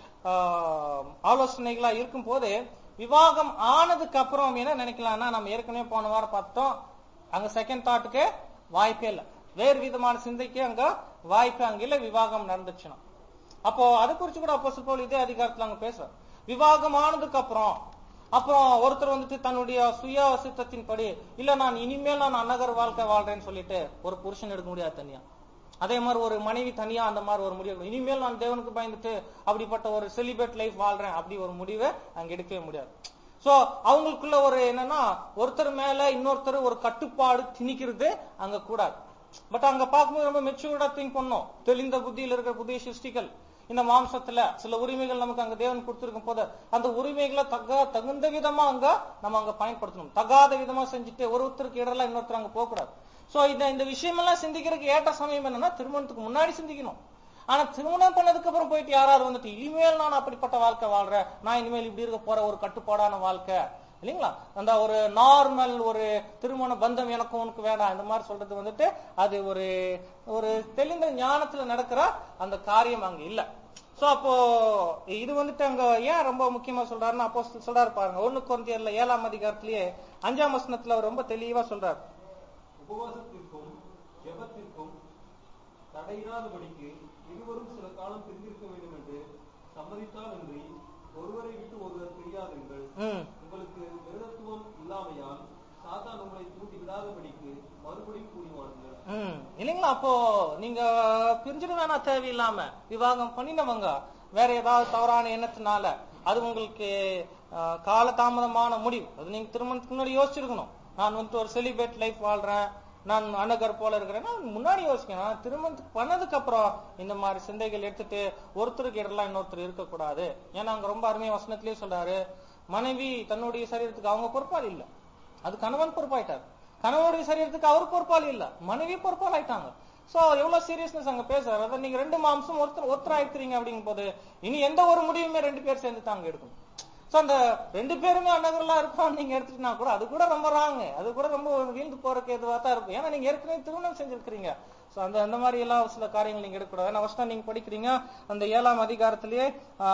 ஆஹ், ஆலோசனைகளா இருக்கும் போது விவாகம் ஆனதுக்கு அப்புறம் என்ன நினைக்கலாம்னா நம்ம ஏற்கனவே போன வாரம் பார்த்தோம் அங்க செகண்ட் தாட்டுக்கு வாய்ப்பே இல்லை வேறு விதமான சிந்தைக்கு அங்க வாய்ப்பு அங்க இல்ல விவாகம் நடந்துச்சுன்னா அப்போ அது குறிச்சு கூட அப்போ போல் இதே அதிகாரத்துல அங்க பேசுறார் விவாகம் ஆனதுக்கு அப்புறம் அப்புறம் ஒருத்தர் வந்துட்டு தன்னுடைய சுய சித்தத்தின்படி இல்ல நான் இனிமேல் நான் அன்னகர் வாழ்க்கை வாழ்றேன்னு சொல்லிட்டு ஒரு புருஷன் எடுக்க முடியாது தனியா அதே மாதிரி ஒரு மனைவி தனியா அந்த மாதிரி ஒரு முடிவு இனிமேல் நான் தேவனுக்கு பயந்துட்டு அப்படிப்பட்ட ஒரு செலிபேட் லைஃப் வாழ்றேன் அப்படி ஒரு முடிவை அங்க எடுக்கவே முடியாது சோ அவங்களுக்குள்ள ஒரு என்னன்னா ஒருத்தர் மேல இன்னொருத்தர் ஒரு கட்டுப்பாடு திணிக்கிறது அங்க கூடாது பட் அங்க பார்க்கும்போது ரொம்ப மெச்சூர்டா திங்க் பண்ணோம் தெளிந்த புத்தியில் இருக்கிற புதிய சிருஷ்டிகள் இந்த மாம்சத்துல சில உரிமைகள் நமக்கு அங்க தேவன் கொடுத்திருக்கும் போது அந்த உரிமைகளை தக தகுந்த விதமா அங்க நம்ம அங்க பயன்படுத்தணும் தகாத விதமா செஞ்சுட்டு ஒருத்தருக்கு இடலாம் இன்னொருத்தர் அங்க போக கூடாது சோ இந்த இந்த விஷயமெல்லாம் சிந்திக்கிறதுக்கு ஏற்ற சமயம் என்னன்னா திருமணத்துக்கு முன்னாடி சிந்திக்கணும் ஆனா திருமணம் பண்ணதுக்கு அப்புறம் போயிட்டு யாராவது வந்துட்டு இனிமேல் நான் அப்படிப்பட்ட வாழ்க்கை வாழ்றேன் நான் இனிமேல் இப்படி இருக்க போற ஒரு கட்டுப்பாடான வாழ்க்கை இல்லைங்களா அந்த ஒரு நார்மல் ஒரு திருமண பந்தம் எனக்கும் உனக்கு வேண்டாம் இந்த மாதிரி சொல்றது வந்துட்டு அது ஒரு ஒரு தெளிந்த ஞானத்துல நடக்கிற அந்த காரியம் அங்க இல்ல சோ அப்போ இது வந்துட்டு அங்க ஏன் ரொம்ப முக்கியமா சொல்றாருன்னா அப்போ சொல்றாரு பாருங்க ஒண்ணு குழந்தையர்ல ஏழாம் அதிகாரத்திலேயே அஞ்சாம் வசனத்துல அவர் ரொம்ப தெளிவா சொல்றாரு உபவாசத்திற்கும் ஜெபத்திற்கும் தடையிடாதபடிக்கு இருவரும் சில காலம் பிரிந்திருக்க வேண்டும் என்று சம்மதித்தால் அன்றி ஒருவரை விட்டு ஒருவர் பிரியாதீர்கள் ம் உங்களுக்கு விரதத்துவம் இல்லாமையால் சாத்தான் உங்களை தூண்டி விடாதபடிக்கு மறுபடியும் கூடி வாருங்கள் ம் இல்லைங்களா அப்போ நீங்க பிரிஞ்சிட வேணாம் தேவையில்லாம விவாகம் பண்ணினவங்க வேற ஏதாவது தவறான எண்ணத்தினால அது உங்களுக்கு ஆஹ், காலதாமதமான முடிவு அது நீங்க திருமணத்துக்கு முன்னாடி யோசிச்சிருக்கணும் நான் வந்துட்டு ஒரு செலிபேட் லைஃப் வாழ்றேன் நான் அனகர் போல இருக்கிறேன்னா முன்னாடி யோசிக்கணும் நான் திருமணத்துக்கு பண்ணதுக்கு அப்புறம் இந்த மாதிரி சிந்தைகள் எடுத்துட்டு ஒருத்தருக்கு இடலாம் இன்னொருத்தர் இருக்கக்கூடாது ஏன்னா அங்க ரொம்ப அருமையா வசனத்திலேயே சொல்றாரு மனைவி தன்னுடைய சரீரத்துக்கு அவங்க பொறுப்பாளி இல்ல அது கணவன் பொறுப்பாயிட்டார் கணவனுடைய சரீரத்துக்கு அவர் பொறுப்பாளி இல்ல மனைவி பொறுப்பாளி ஆயிட்டாங்க சோ எவ்வளவு சீரியஸ்னஸ் அங்க பேசுறாரு அதான் நீங்க ரெண்டு மாம்சம் ஒருத்தர் ஒருத்தர் ஆயிருக்கிறீங்க அப்படிங்கும் போது இனி எந்த ஒரு முடிவுமே ரெண்டு பேர் சேர்ந்து தாங்க எடுக்கணும் சோ அந்த ரெண்டு பேருமே அன்னகர்லாம் இருப்போம் நீங்க எடுத்துட்டா கூட அது கூட ரொம்ப ராங்க அது கூட ரொம்ப வீழ்ந்து போறதுக்கு எதுவா தான் இருக்கும் ஏன்னா நீங்க ஏற்கனவே திருமணம் செஞ்சிருக்கிறீங்க சோ அந்த அந்த மாதிரி எல்லாம் சில காரியங்கள் நீங்க எடுக்கக்கூடாது ஏன்னா ஃபர்ஸ்ட் நீங்க படிக்கிறீங்க அந்த ஏழாம் அதிகாரத்திலேயே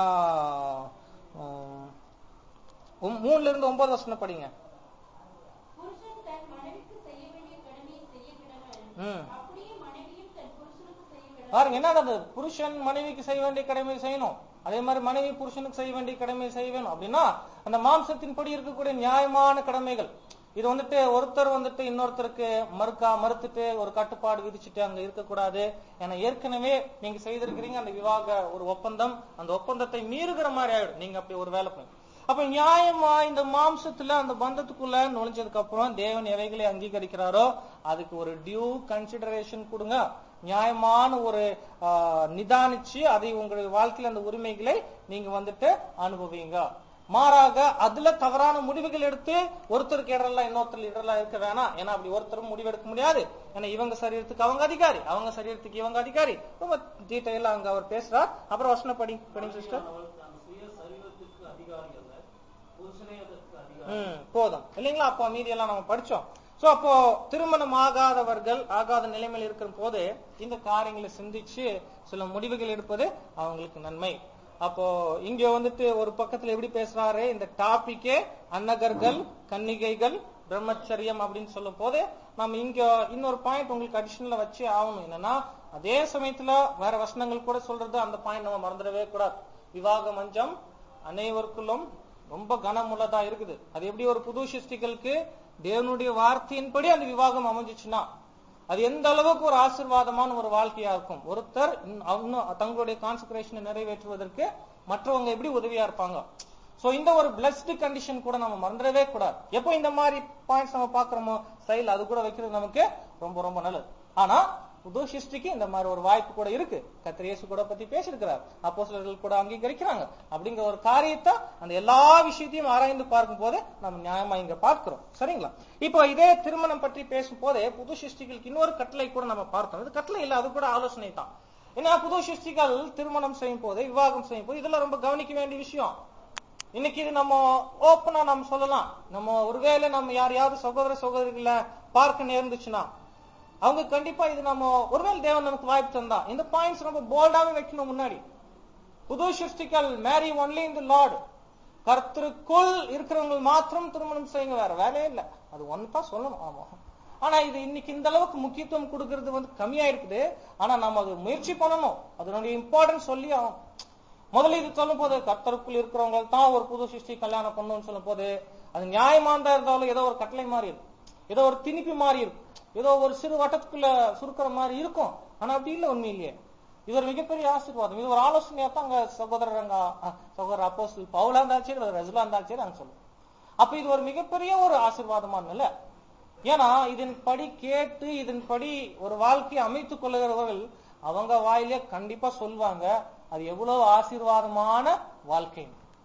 ஆஹ், ஆஹ், ஒம்- மூணுல இருந்து ஒன்பது வருஷம் படிங்க புருஷன் தன் மனைவிக்கு செய்ய வேண்டிய கடமையை செய்ய கடவன் ம் அப்படியே மனைவியும் தன் புருஷனுக்கு செய்ய கடவள் பாருங்க என்ன நடந்தது புருஷன் மனைவிக்கு செய்ய வேண்டிய கடமையை செய்யணும் அதே மாதிரி மனைவி புருஷனுக்கு செய்ய வேண்டிய கடமையை செய்ய வேணும் அப்படின்னா அந்த மாம்சத்தின்படி இருக்கக்கூடிய நியாயமான கடமைகள் இது வந்துட்டு ஒருத்தர் வந்துட்டு இன்னொருத்தருக்கு மறுக்கா மறுத்துட்டு ஒரு கட்டுப்பாடு விதிச்சுட்டு அங்க இருக்கக்கூடாது ஏன்னா ஏற்கனவே நீங்க செய்திருக்கிறீங்க அந்த விவாக ஒரு ஒப்பந்தம் அந்த ஒப்பந்தத்தை மீறுகிற மாதிரி ஆயிடும் நீங்க அப்படி ஒரு வேலை பண்ணி அப்ப நியாயமா இந்த மாம்சத்துல அந்த பந்தத்துக்குள்ள நுழைஞ்சதுக்கு அப்புறம் தேவன் எவைகளை அங்கீகரிக்கிறாரோ அதுக்கு ஒரு டியூ கன்சிடரேஷன் கொடுங்க நியாயமான ஒரு ஆஹ், நிதானிச்சு அதை உங்களுடைய வாழ்க்கையில அந்த உரிமைகளை நீங்க வந்துட்டு அனுபவிங்க மாறாக அதுல தவறான முடிவுகள் எடுத்து ஒருத்தருக்கு இடரெல்லாம் இன்னொருத்தர் இடரெல்லாம் இருக்க வேணாம் ஏன்னா அப்படி ஒருத்தரும் முடிவு எடுக்க முடியாது ஏன்னா இவங்க சரீரத்துக்கு அவங்க அதிகாரி அவங்க சரீரத்துக்கு இவங்க அதிகாரி ரொம்ப டீட்டெயிலா அங்க அவர் பேசுறார் அப்புறம் வசனம் படி படிங்க சிஸ்டர் அவள் தன் சுய சரீரத்திற்கு அதிகாரி அல்ல புருஷனே அதற்கு அதிகாரி ம் போதும் இல்லைங்களா அப்போ மீதி எல்லாம் நம்ம படிச்சோம் சோ அப்போ திருமணம் ஆகாதவர்கள் ஆகாத நிலைமையில் இருக்கிற போது இந்த காரியங்களை சிந்திச்சு சில முடிவுகள் எடுப்பது அவங்களுக்கு நன்மை அப்போ இங்க வந்துட்டு ஒரு பக்கத்துல எப்படி பேசுறாரு இந்த டாபிக்கே அன்னகர்கள் கன்னிகைகள் பிரம்மச்சரியம் அப்படின்னு சொல்லும் போது நம்ம இங்க இன்னொரு பாயிண்ட் உங்களுக்கு அடிஷனலா வச்சு ஆகணும் என்னன்னா அதே சமயத்துல வேற வசனங்கள் கூட சொல்றது அந்த பாயிண்ட் நம்ம மறந்துடவே கூடாது விவாக மஞ்சம் அனைவருக்குள்ளும் ரொம்ப கனமுள்ளதா இருக்குது அது எப்படி ஒரு புது சிருஷ்டிகளுக்கு தேவனுடைய வார்த்தையின்படி அந்த விவாகம் அமைஞ்சிச்சுன்னா அது எந்த அளவுக்கு ஒரு ஆசீர்வாதமான ஒரு வாழ்க்கையா இருக்கும் ஒருத்தர் இன்னும் இன்னும் தங்களுடைய கான்சன்ட்ரேஷனை நிறைவேற்றுவதற்கு மற்றவங்க எப்படி உதவியா இருப்பாங்க சோ இந்த ஒரு பிளஸ்டு கண்டிஷன் கூட நம்ம மறந்துடவே கூடாது எப்போ இந்த மாதிரி பாயிண்ட்ஸ் நம்ம பாக்குறோமோ ஸ்டைல் அது கூட வைக்கிறது நமக்கு ரொம்ப ரொம்ப நல்லது ஆனா புது சிருஷ்டிக்கு இந்த மாதிரி ஒரு வாய்ப்பு கூட இருக்கு கர்த்தர் இயேசு கூட பத்தி பேசியிருக்கிறார் அப்போஸ்தலர்கள் கூட அங்கீகரிக்கிறாங்க அப்படிங்கிற ஒரு காரியத்தை அந்த எல்லா விஷயத்தையும் ஆராய்ந்து பார்க்கும் போது நம்ம நியாயமா இங்க பார்க்கிறோம் சரிங்களா இப்போ இதே திருமணம் பற்றி பேசும் போதே புது சிருஷ்டிகளுக்கு இன்னொரு கட்டளை கூட நம்ம பார்த்தோம் இது கட்டளை இல்ல அது கூட ஆலோசனை தான் ஏன்னா புது சிருஷ்டிகள் திருமணம் செய்யும் போது விவாகம் செய்யும் போது இதெல்லாம் ரொம்ப கவனிக்க வேண்டிய விஷயம் இன்னைக்கு இது நம்ம ஓப்பனா நம்ம சொல்லலாம் நம்ம ஒருவேளை நம்ம யாரையாவது சகோதர சகோதரிகளை பார்க்க நேர்ந்துச்சுன்னா அவங்க கண்டிப்பா இது நம்ம ஒருவேளை தேவன் நமக்கு வாய்ப்பு தந்தா இந்த பாயிண்ட்ஸ் ரொம்ப போல்டாவே வைக்கணும் முன்னாடி புது சிருஷ்டிகள் மேரி ஒன்லி இன் தி லார்ட் கர்த்தருக்குள் இருக்கிறவங்க மாத்திரம் திருமணம் செய்யுங்க வேற வேலையே இல்ல அது ஒன்னு தான் சொல்லணும் ஆமா ஆனா இது இன்னைக்கு இந்த அளவுக்கு முக்கியத்துவம் கொடுக்கறது வந்து கம்மியா இருக்குது ஆனா நம்ம அது முயற்சி பண்ணணும் அதனுடைய இம்பார்ட்டன்ஸ் சொல்லி ஆகும் முதல்ல இது சொல்லும் போது கர்த்தருக்குள் இருக்கிறவங்க தான் ஒரு புது சிருஷ்டி கல்யாணம் பண்ணணும்னு சொல்லும் போது அது நியாயமானதா இருந்தாலும் ஏதோ ஒரு கட்டளை மாதிரி இருக்கும் ஏதோ ஒரு திணிப்பு மாதிரி இருக்கும் ஏதோ ஒரு சிறு வட்டத்துக்குள்ள சுருக்கிற மாதிரி இருக்கும் ஆனா அப்படி இல்ல உண்மையிலேயே இது ஒரு மிகப்பெரிய ஆசீர்வாதம் இது ஒரு ஆலோசனையா தான் அங்க சகோதரர் அங்க அஹ், சகோதரர் அப்போஸ்தலர் பவுலா இருந்தாலும் சரி அல்லது ரசுலா இருந்தாலும் சரி நாங்க சொல்லுவோம் அப்ப இது ஒரு மிகப்பெரிய ஒரு ஆசீர்வாதமான நிலை ஏன்னா இதன்படி கேட்டு இதன்படி ஒரு வாழ்க்கையை அமைத்துக் கொள்ளுகிறவர்கள் அவங்க வாயிலே கண்டிப்பா சொல்வாங்க அது எவ்வளவு ஆசீர்வாதமான வாழ்க்கை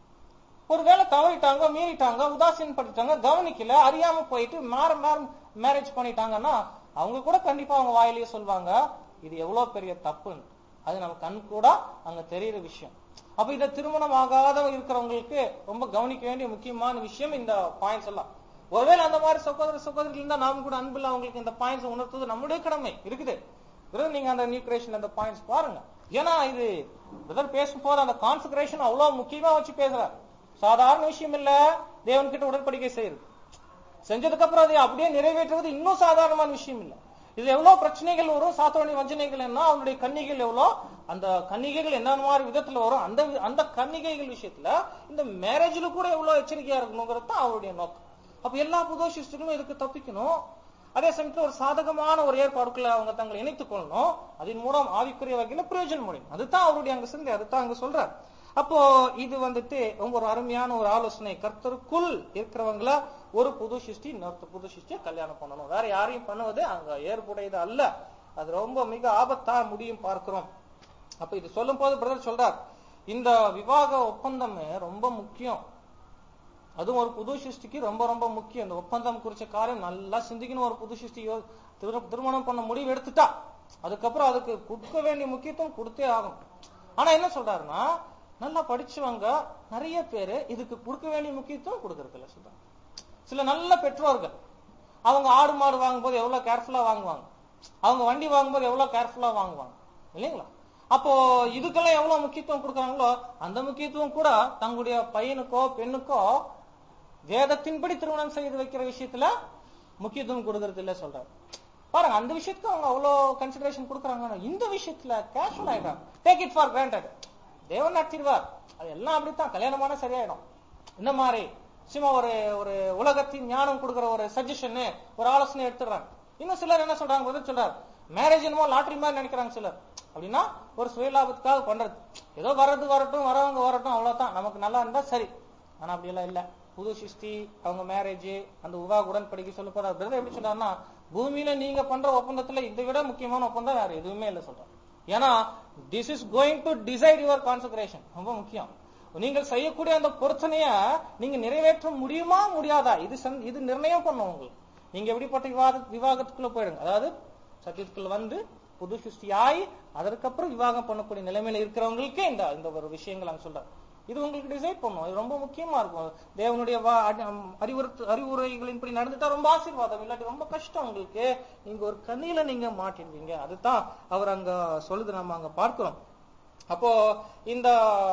ஒருவேளை தவறிட்டாங்க மீறிட்டாங்க உதாசீன் பண்ணிட்டாங்க கவனிக்கல அறியாம போயிட்டு மாற மாற மேரேஜ் பண்ணிட்டாங்கன்னா அவங்க கூட கண்டிப்பா அவங்க வாயிலேயே சொல்வாங்க இது எவ்வளவு பெரிய தப்புன்னு அது நம்ம கண் கூட அங்க தெரியுற விஷயம் அப்ப இத திருமணம் ஆகாத இருக்கிறவங்களுக்கு ரொம்ப கவனிக்க வேண்டிய முக்கியமான விஷயம் இந்த பாயிண்ட்ஸ் எல்லாம் ஒருவேளை அந்த மாதிரி சகோதர சகோதரிகள் இருந்தா நாம கூட அன்புல அவங்களுக்கு இந்த பாயிண்ட்ஸ் உணர்த்துவது நம்முடைய கடமை இருக்குது பிறகு நீங்க அந்த நியூ கிரியேஷன் அந்த பாயிண்ட்ஸ் பாருங்க ஏன்னா இது பிரதர் பேசும்போது அந்த கான்சன்ட்ரேஷன் அவ்வளவு முக்கியமா வச்சு பேசுறாரு சாதாரண விஷயம் இல்ல தேவன் கிட்ட உடன்படிக்கை செய்யுது செஞ்சதுக்கு அப்புறம் அதை அப்படியே நிறைவேற்றுவது இன்னும் சாதாரணமான விஷயம் இல்ல இதுல எவ்வளவு பிரச்சனைகள் வரும் சாத்தோணி வஞ்சனைகள் என்ன அவனுடைய கன்னிகைகள் எவ்வளவு அந்த கன்னிகைகள் என்ன மாதிரி விதத்துல வரும் அந்த அந்த கன்னிகைகள் விஷயத்துல இந்த மேரேஜ்ல கூட எவ்வளவு எச்சரிக்கையா இருக்கணுங்கிறது தான் அவருடைய நோக்கம் அப்ப எல்லா புது சிஸ்டரும் இதுக்கு தப்பிக்கணும் அதே சமயத்துல ஒரு சாதகமான ஒரு ஏற்பாடுக்குள்ள அவங்க தங்களை இணைத்துக் கொள்ளணும் அதன் மூலம் ஆவிக்குரிய வகையில பிரயோஜனம் முடியும் அதுதான் அவருடைய அங்க சிந்தை அதுதான் அங்க சொல்றார் அப்போ இது வந்துட்டு ரொம்ப ஒரு அருமையான ஒரு ஆலோசனை கர்த்தருக்குள் இருக்கிறவங்கள ஒரு புது சிருஷ்டி இன்னொருத்த புது சிருஷ்டியை கல்யாணம் பண்ணணும் வேற யாரையும் பண்ணுவது அங்க ஏற்புடையது அல்ல அது ரொம்ப மிக ஆபத்தா முடியும் பார்க்கிறோம் அப்ப இது சொல்லும் போது பிரதர் சொல்றார் இந்த விவாக ஒப்பந்தமே ரொம்ப முக்கியம் அதுவும் ஒரு புது சிருஷ்டிக்கு ரொம்ப ரொம்ப முக்கியம் இந்த ஒப்பந்தம் குறிச்ச காரியம் நல்லா சிந்திக்கணும் ஒரு புது சிருஷ்டி யோ- திரு- திருமணம் பண்ண முடிவு எடுத்துட்டா அதுக்கப்புறம் அதுக்கு கொடுக்க வேண்டிய முக்கியத்துவம் கொடுத்தே ஆகும் ஆனா என்ன சொல்றாருன்னா நல்லா படிச்சவங்க நிறைய பேரு இதுக்கு கொடுக்க வேண்டிய முக்கியத்துவம் கொடுக்கறது இல்ல சொல்றாங்க சில நல்ல பெற்றோர்கள் அவங்க ஆடு மாடு வாங்கும்போது எவ்வளவு கேர்ஃபுல்லா வாங்குவாங்க அவங்க வண்டி வாங்கும்போது எவ்வளவு கேர்ஃபுல்லா வாங்குவாங்க இல்லைங்களா அப்போ இதுக்கெல்லாம் எவ்வளவு முக்கியத்துவம் கொடுக்கறாங்களோ அந்த முக்கியத்துவம் கூட தங்களுடைய பையனுக்கோ பெண்ணுக்கோ வேதத்தின்படி திருமணம் செய்து வைக்கிற விஷயத்துல முக்கியத்துவம் கொடுக்கறது இல்ல சொல்றாரு பாருங்க அந்த விஷயத்துக்கு அவங்க அவ்வளவு கன்சிடரேஷன் கொடுக்கறாங்க ஆனா இந்த விஷயத்துல கேஷுவல் ஆயிடுறாங்க டேக் இட் ஃபார் கிராண்டட் தேவன் நடத்திடுவார் அது எல்லாம் அப்படித்தான் கல்யாணமான சரியாயிடும் இந்த மாதிரி சும்மா ஒரு ஒரு உலகத்தின் ஞானம் கொடுக்கிற ஒரு சஜஷன் ஒரு ஆலோசனை எடுத்துடுறாங்க இன்னும் சிலர் என்ன சொல்றாங்க பதில் சொல்றாரு மேரேஜ் என்னமோ லாட்டரி மாதிரி நினைக்கிறாங்க சிலர் அப்படின்னா ஒரு சுயலாபத்துக்காக பண்றது ஏதோ வர்றது வரட்டும் வரவங்க வரட்டும் அவ்வளவுதான் நமக்கு நல்லா இருந்தா சரி ஆனா அப்படி எல்லாம் இல்ல புது சிருஷ்டி அவங்க மேரேஜ் அந்த உபா உடன்படிக்கை சொல்ல போற பிரதர் எப்படி சொல்றாருன்னா பூமியில நீங்க பண்ற ஒப்பந்தத்துல இதை விட முக்கியமான ஒப்பந்தம் வேற எதுவுமே இல்ல சொல்றேன் ஏன்னா this is going to decide your concentration ரொம்ப முக்கியம் நீங்கள் செய்யக்கூடிய அந்த பொருத்தனைய நீங்க நிறைவேற்ற முடியுமா முடியாதா இது சந்- இது நிர்ணயம் பண்ணும் உங்களுக்கு நீங்க எப்படிப்பட்ட விவாத விவாகத்துக்குள்ள போயிடுங்க அதாவது சத்தியத்துக்குள்ள வந்து புது சிருஷ்டி ஆகி அதற்கப்புறம் விவாகம் பண்ணக்கூடிய நிலைமையில இருக்கிறவங்களுக்கு இந்த இந்த ஒரு விஷயங்கள் அங்க சொல்றாரு இது உங்களுக்கு டிசைட் பண்ணும் இது ரொம்ப முக்கியமா இருக்கும் தேவனுடைய வா- அடி- அம், அறிவுறுத்து அறிவுரைகளின்படி நடந்துட்டா ரொம்ப ஆசீர்வாதம் இல்லாட்டி ரொம்ப கஷ்டம் உங்களுக்கு நீங்க ஒரு கண்ணியில நீங்க மாட்டிடுவீங்க அதுதான் அவர் அங்க சொல்லுது நம்ம அங்க பார்க்கிறோம் அப்போ இந்த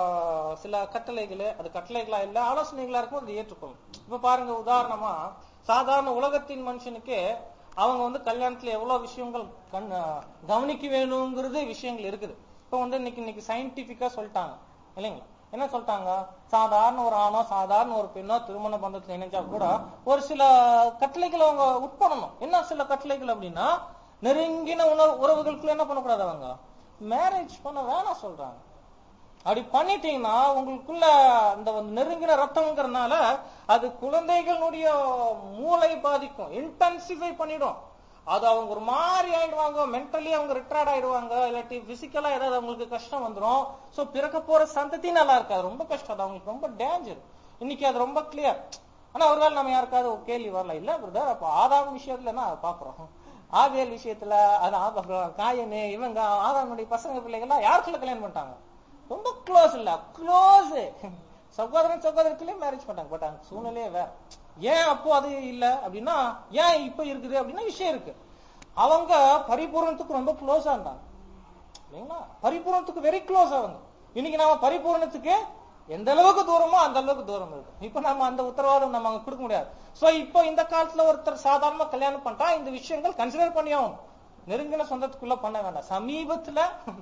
சில கட்டளைகள் அது கட்டளைகளா இல்ல ஆலோசனைகளா இருக்கும் அதை ஏற்றுக்கொள்ளும் இப்ப பாருங்க உதாரணமா சாதாரண உலகத்தின் மனுஷனுக்கு அவங்க வந்து கல்யாணத்துல எவ்வளவு விஷயங்கள் கண் கவனிக்க வேணுங்கிறது விஷயங்கள் இருக்குது இப்ப வந்து இன்னைக்கு இன்னைக்கு சயின்டிபிக்கா சொல்லிட்டாங்க இல்லைங்களா என்ன சொல்லிட்டாங்க சாதாரண ஒரு ஆணோ சாதாரண ஒரு பெண்ணோ திருமண பந்தத்துல இணைஞ்சா கூட ஒரு சில கட்டளைகளை அவங்க உட்படணும் என்ன சில கட்டளைகள் அப்படின்னா நெருங்கின உணர்வு உறவுகளுக்குள்ள என்ன பண்ணக்கூடாது அவங்க மேரேஜ் பண்ண வேணாம் சொல்றாங்க அப்படி பண்ணிட்டீங்கன்னா உங்களுக்குள்ள அந்த வந்து நெருங்கின ரத்தம்ங்கிறதுனால அது குழந்தைகளுடைய மூளை பாதிக்கும் இன்டென்சிஃபை பண்ணிடும் அது அவங்க ஒரு மாதிரி ஆயிடுவாங்க மென்டலி அவங்க ரிட்ராய்ட் ஆயிடுவாங்க இல்லாட்டி பிசிக்கலா ஏதாவது அவங்களுக்கு கஷ்டம் வந்துரும் சோ பிறக்க போற சந்ததி நல்லா இருக்காது ரொம்ப கஷ்டம் அது அவங்களுக்கு ரொம்ப டேஞ்சர் இன்னைக்கு அது ரொம்ப கிளியர் ஆனா ஒருவேளை நம்ம யாருக்காவது ஒரு கேள்வி வரல இல்ல பிரதர் அப்ப ஆதாம் விஷயத்துல என்ன பாக்குறோம் ஆவியல் விஷயத்துல அது ஆபகம் காயனு இவங்க ஆதாமுடைய பசங்க பிள்ளைகள்லாம் யாருக்குள்ள கல்யாணம் பண்ணிட்டாங்க ரொம்ப க்ளோஸ் இல்ல க்ளோஸ் சகோதரன் சகோதரத்திலே மேரேஜ் பண்ணாங்க பட் அந்த சூழ்நிலையே வேற ஏன் அப்போ அது இல்ல அப்படின்னா ஏன் இப்ப இருக்குது அப்படின்னா விஷயம் இருக்கு அவங்க பரிபூரணத்துக்கு ரொம்ப க்ளோஸா இருந்தாங்க இல்லைங்களா பரிபூரணத்துக்கு வெரி க்ளோஸ் அவங்க இன்னைக்கு நாம பரிபூரணத்துக்கு எந்த அளவுக்கு தூரமோ அந்த அளவுக்கு தூரம் இருக்கு இப்ப நம்ம அந்த உத்தரவாதம் நம்ம அங்க கொடுக்க முடியாது சோ இப்போ இந்த காலத்துல ஒருத்தர் சாதாரணமா கல்யாணம் பண்ணிட்டா இந்த விஷயங்கள் கன்சிடர் பண்ணி ஆகணும் நெருங்கின சொந்தத்துக்குள்ள பண்ண வேண்டாம் சமீபத்துல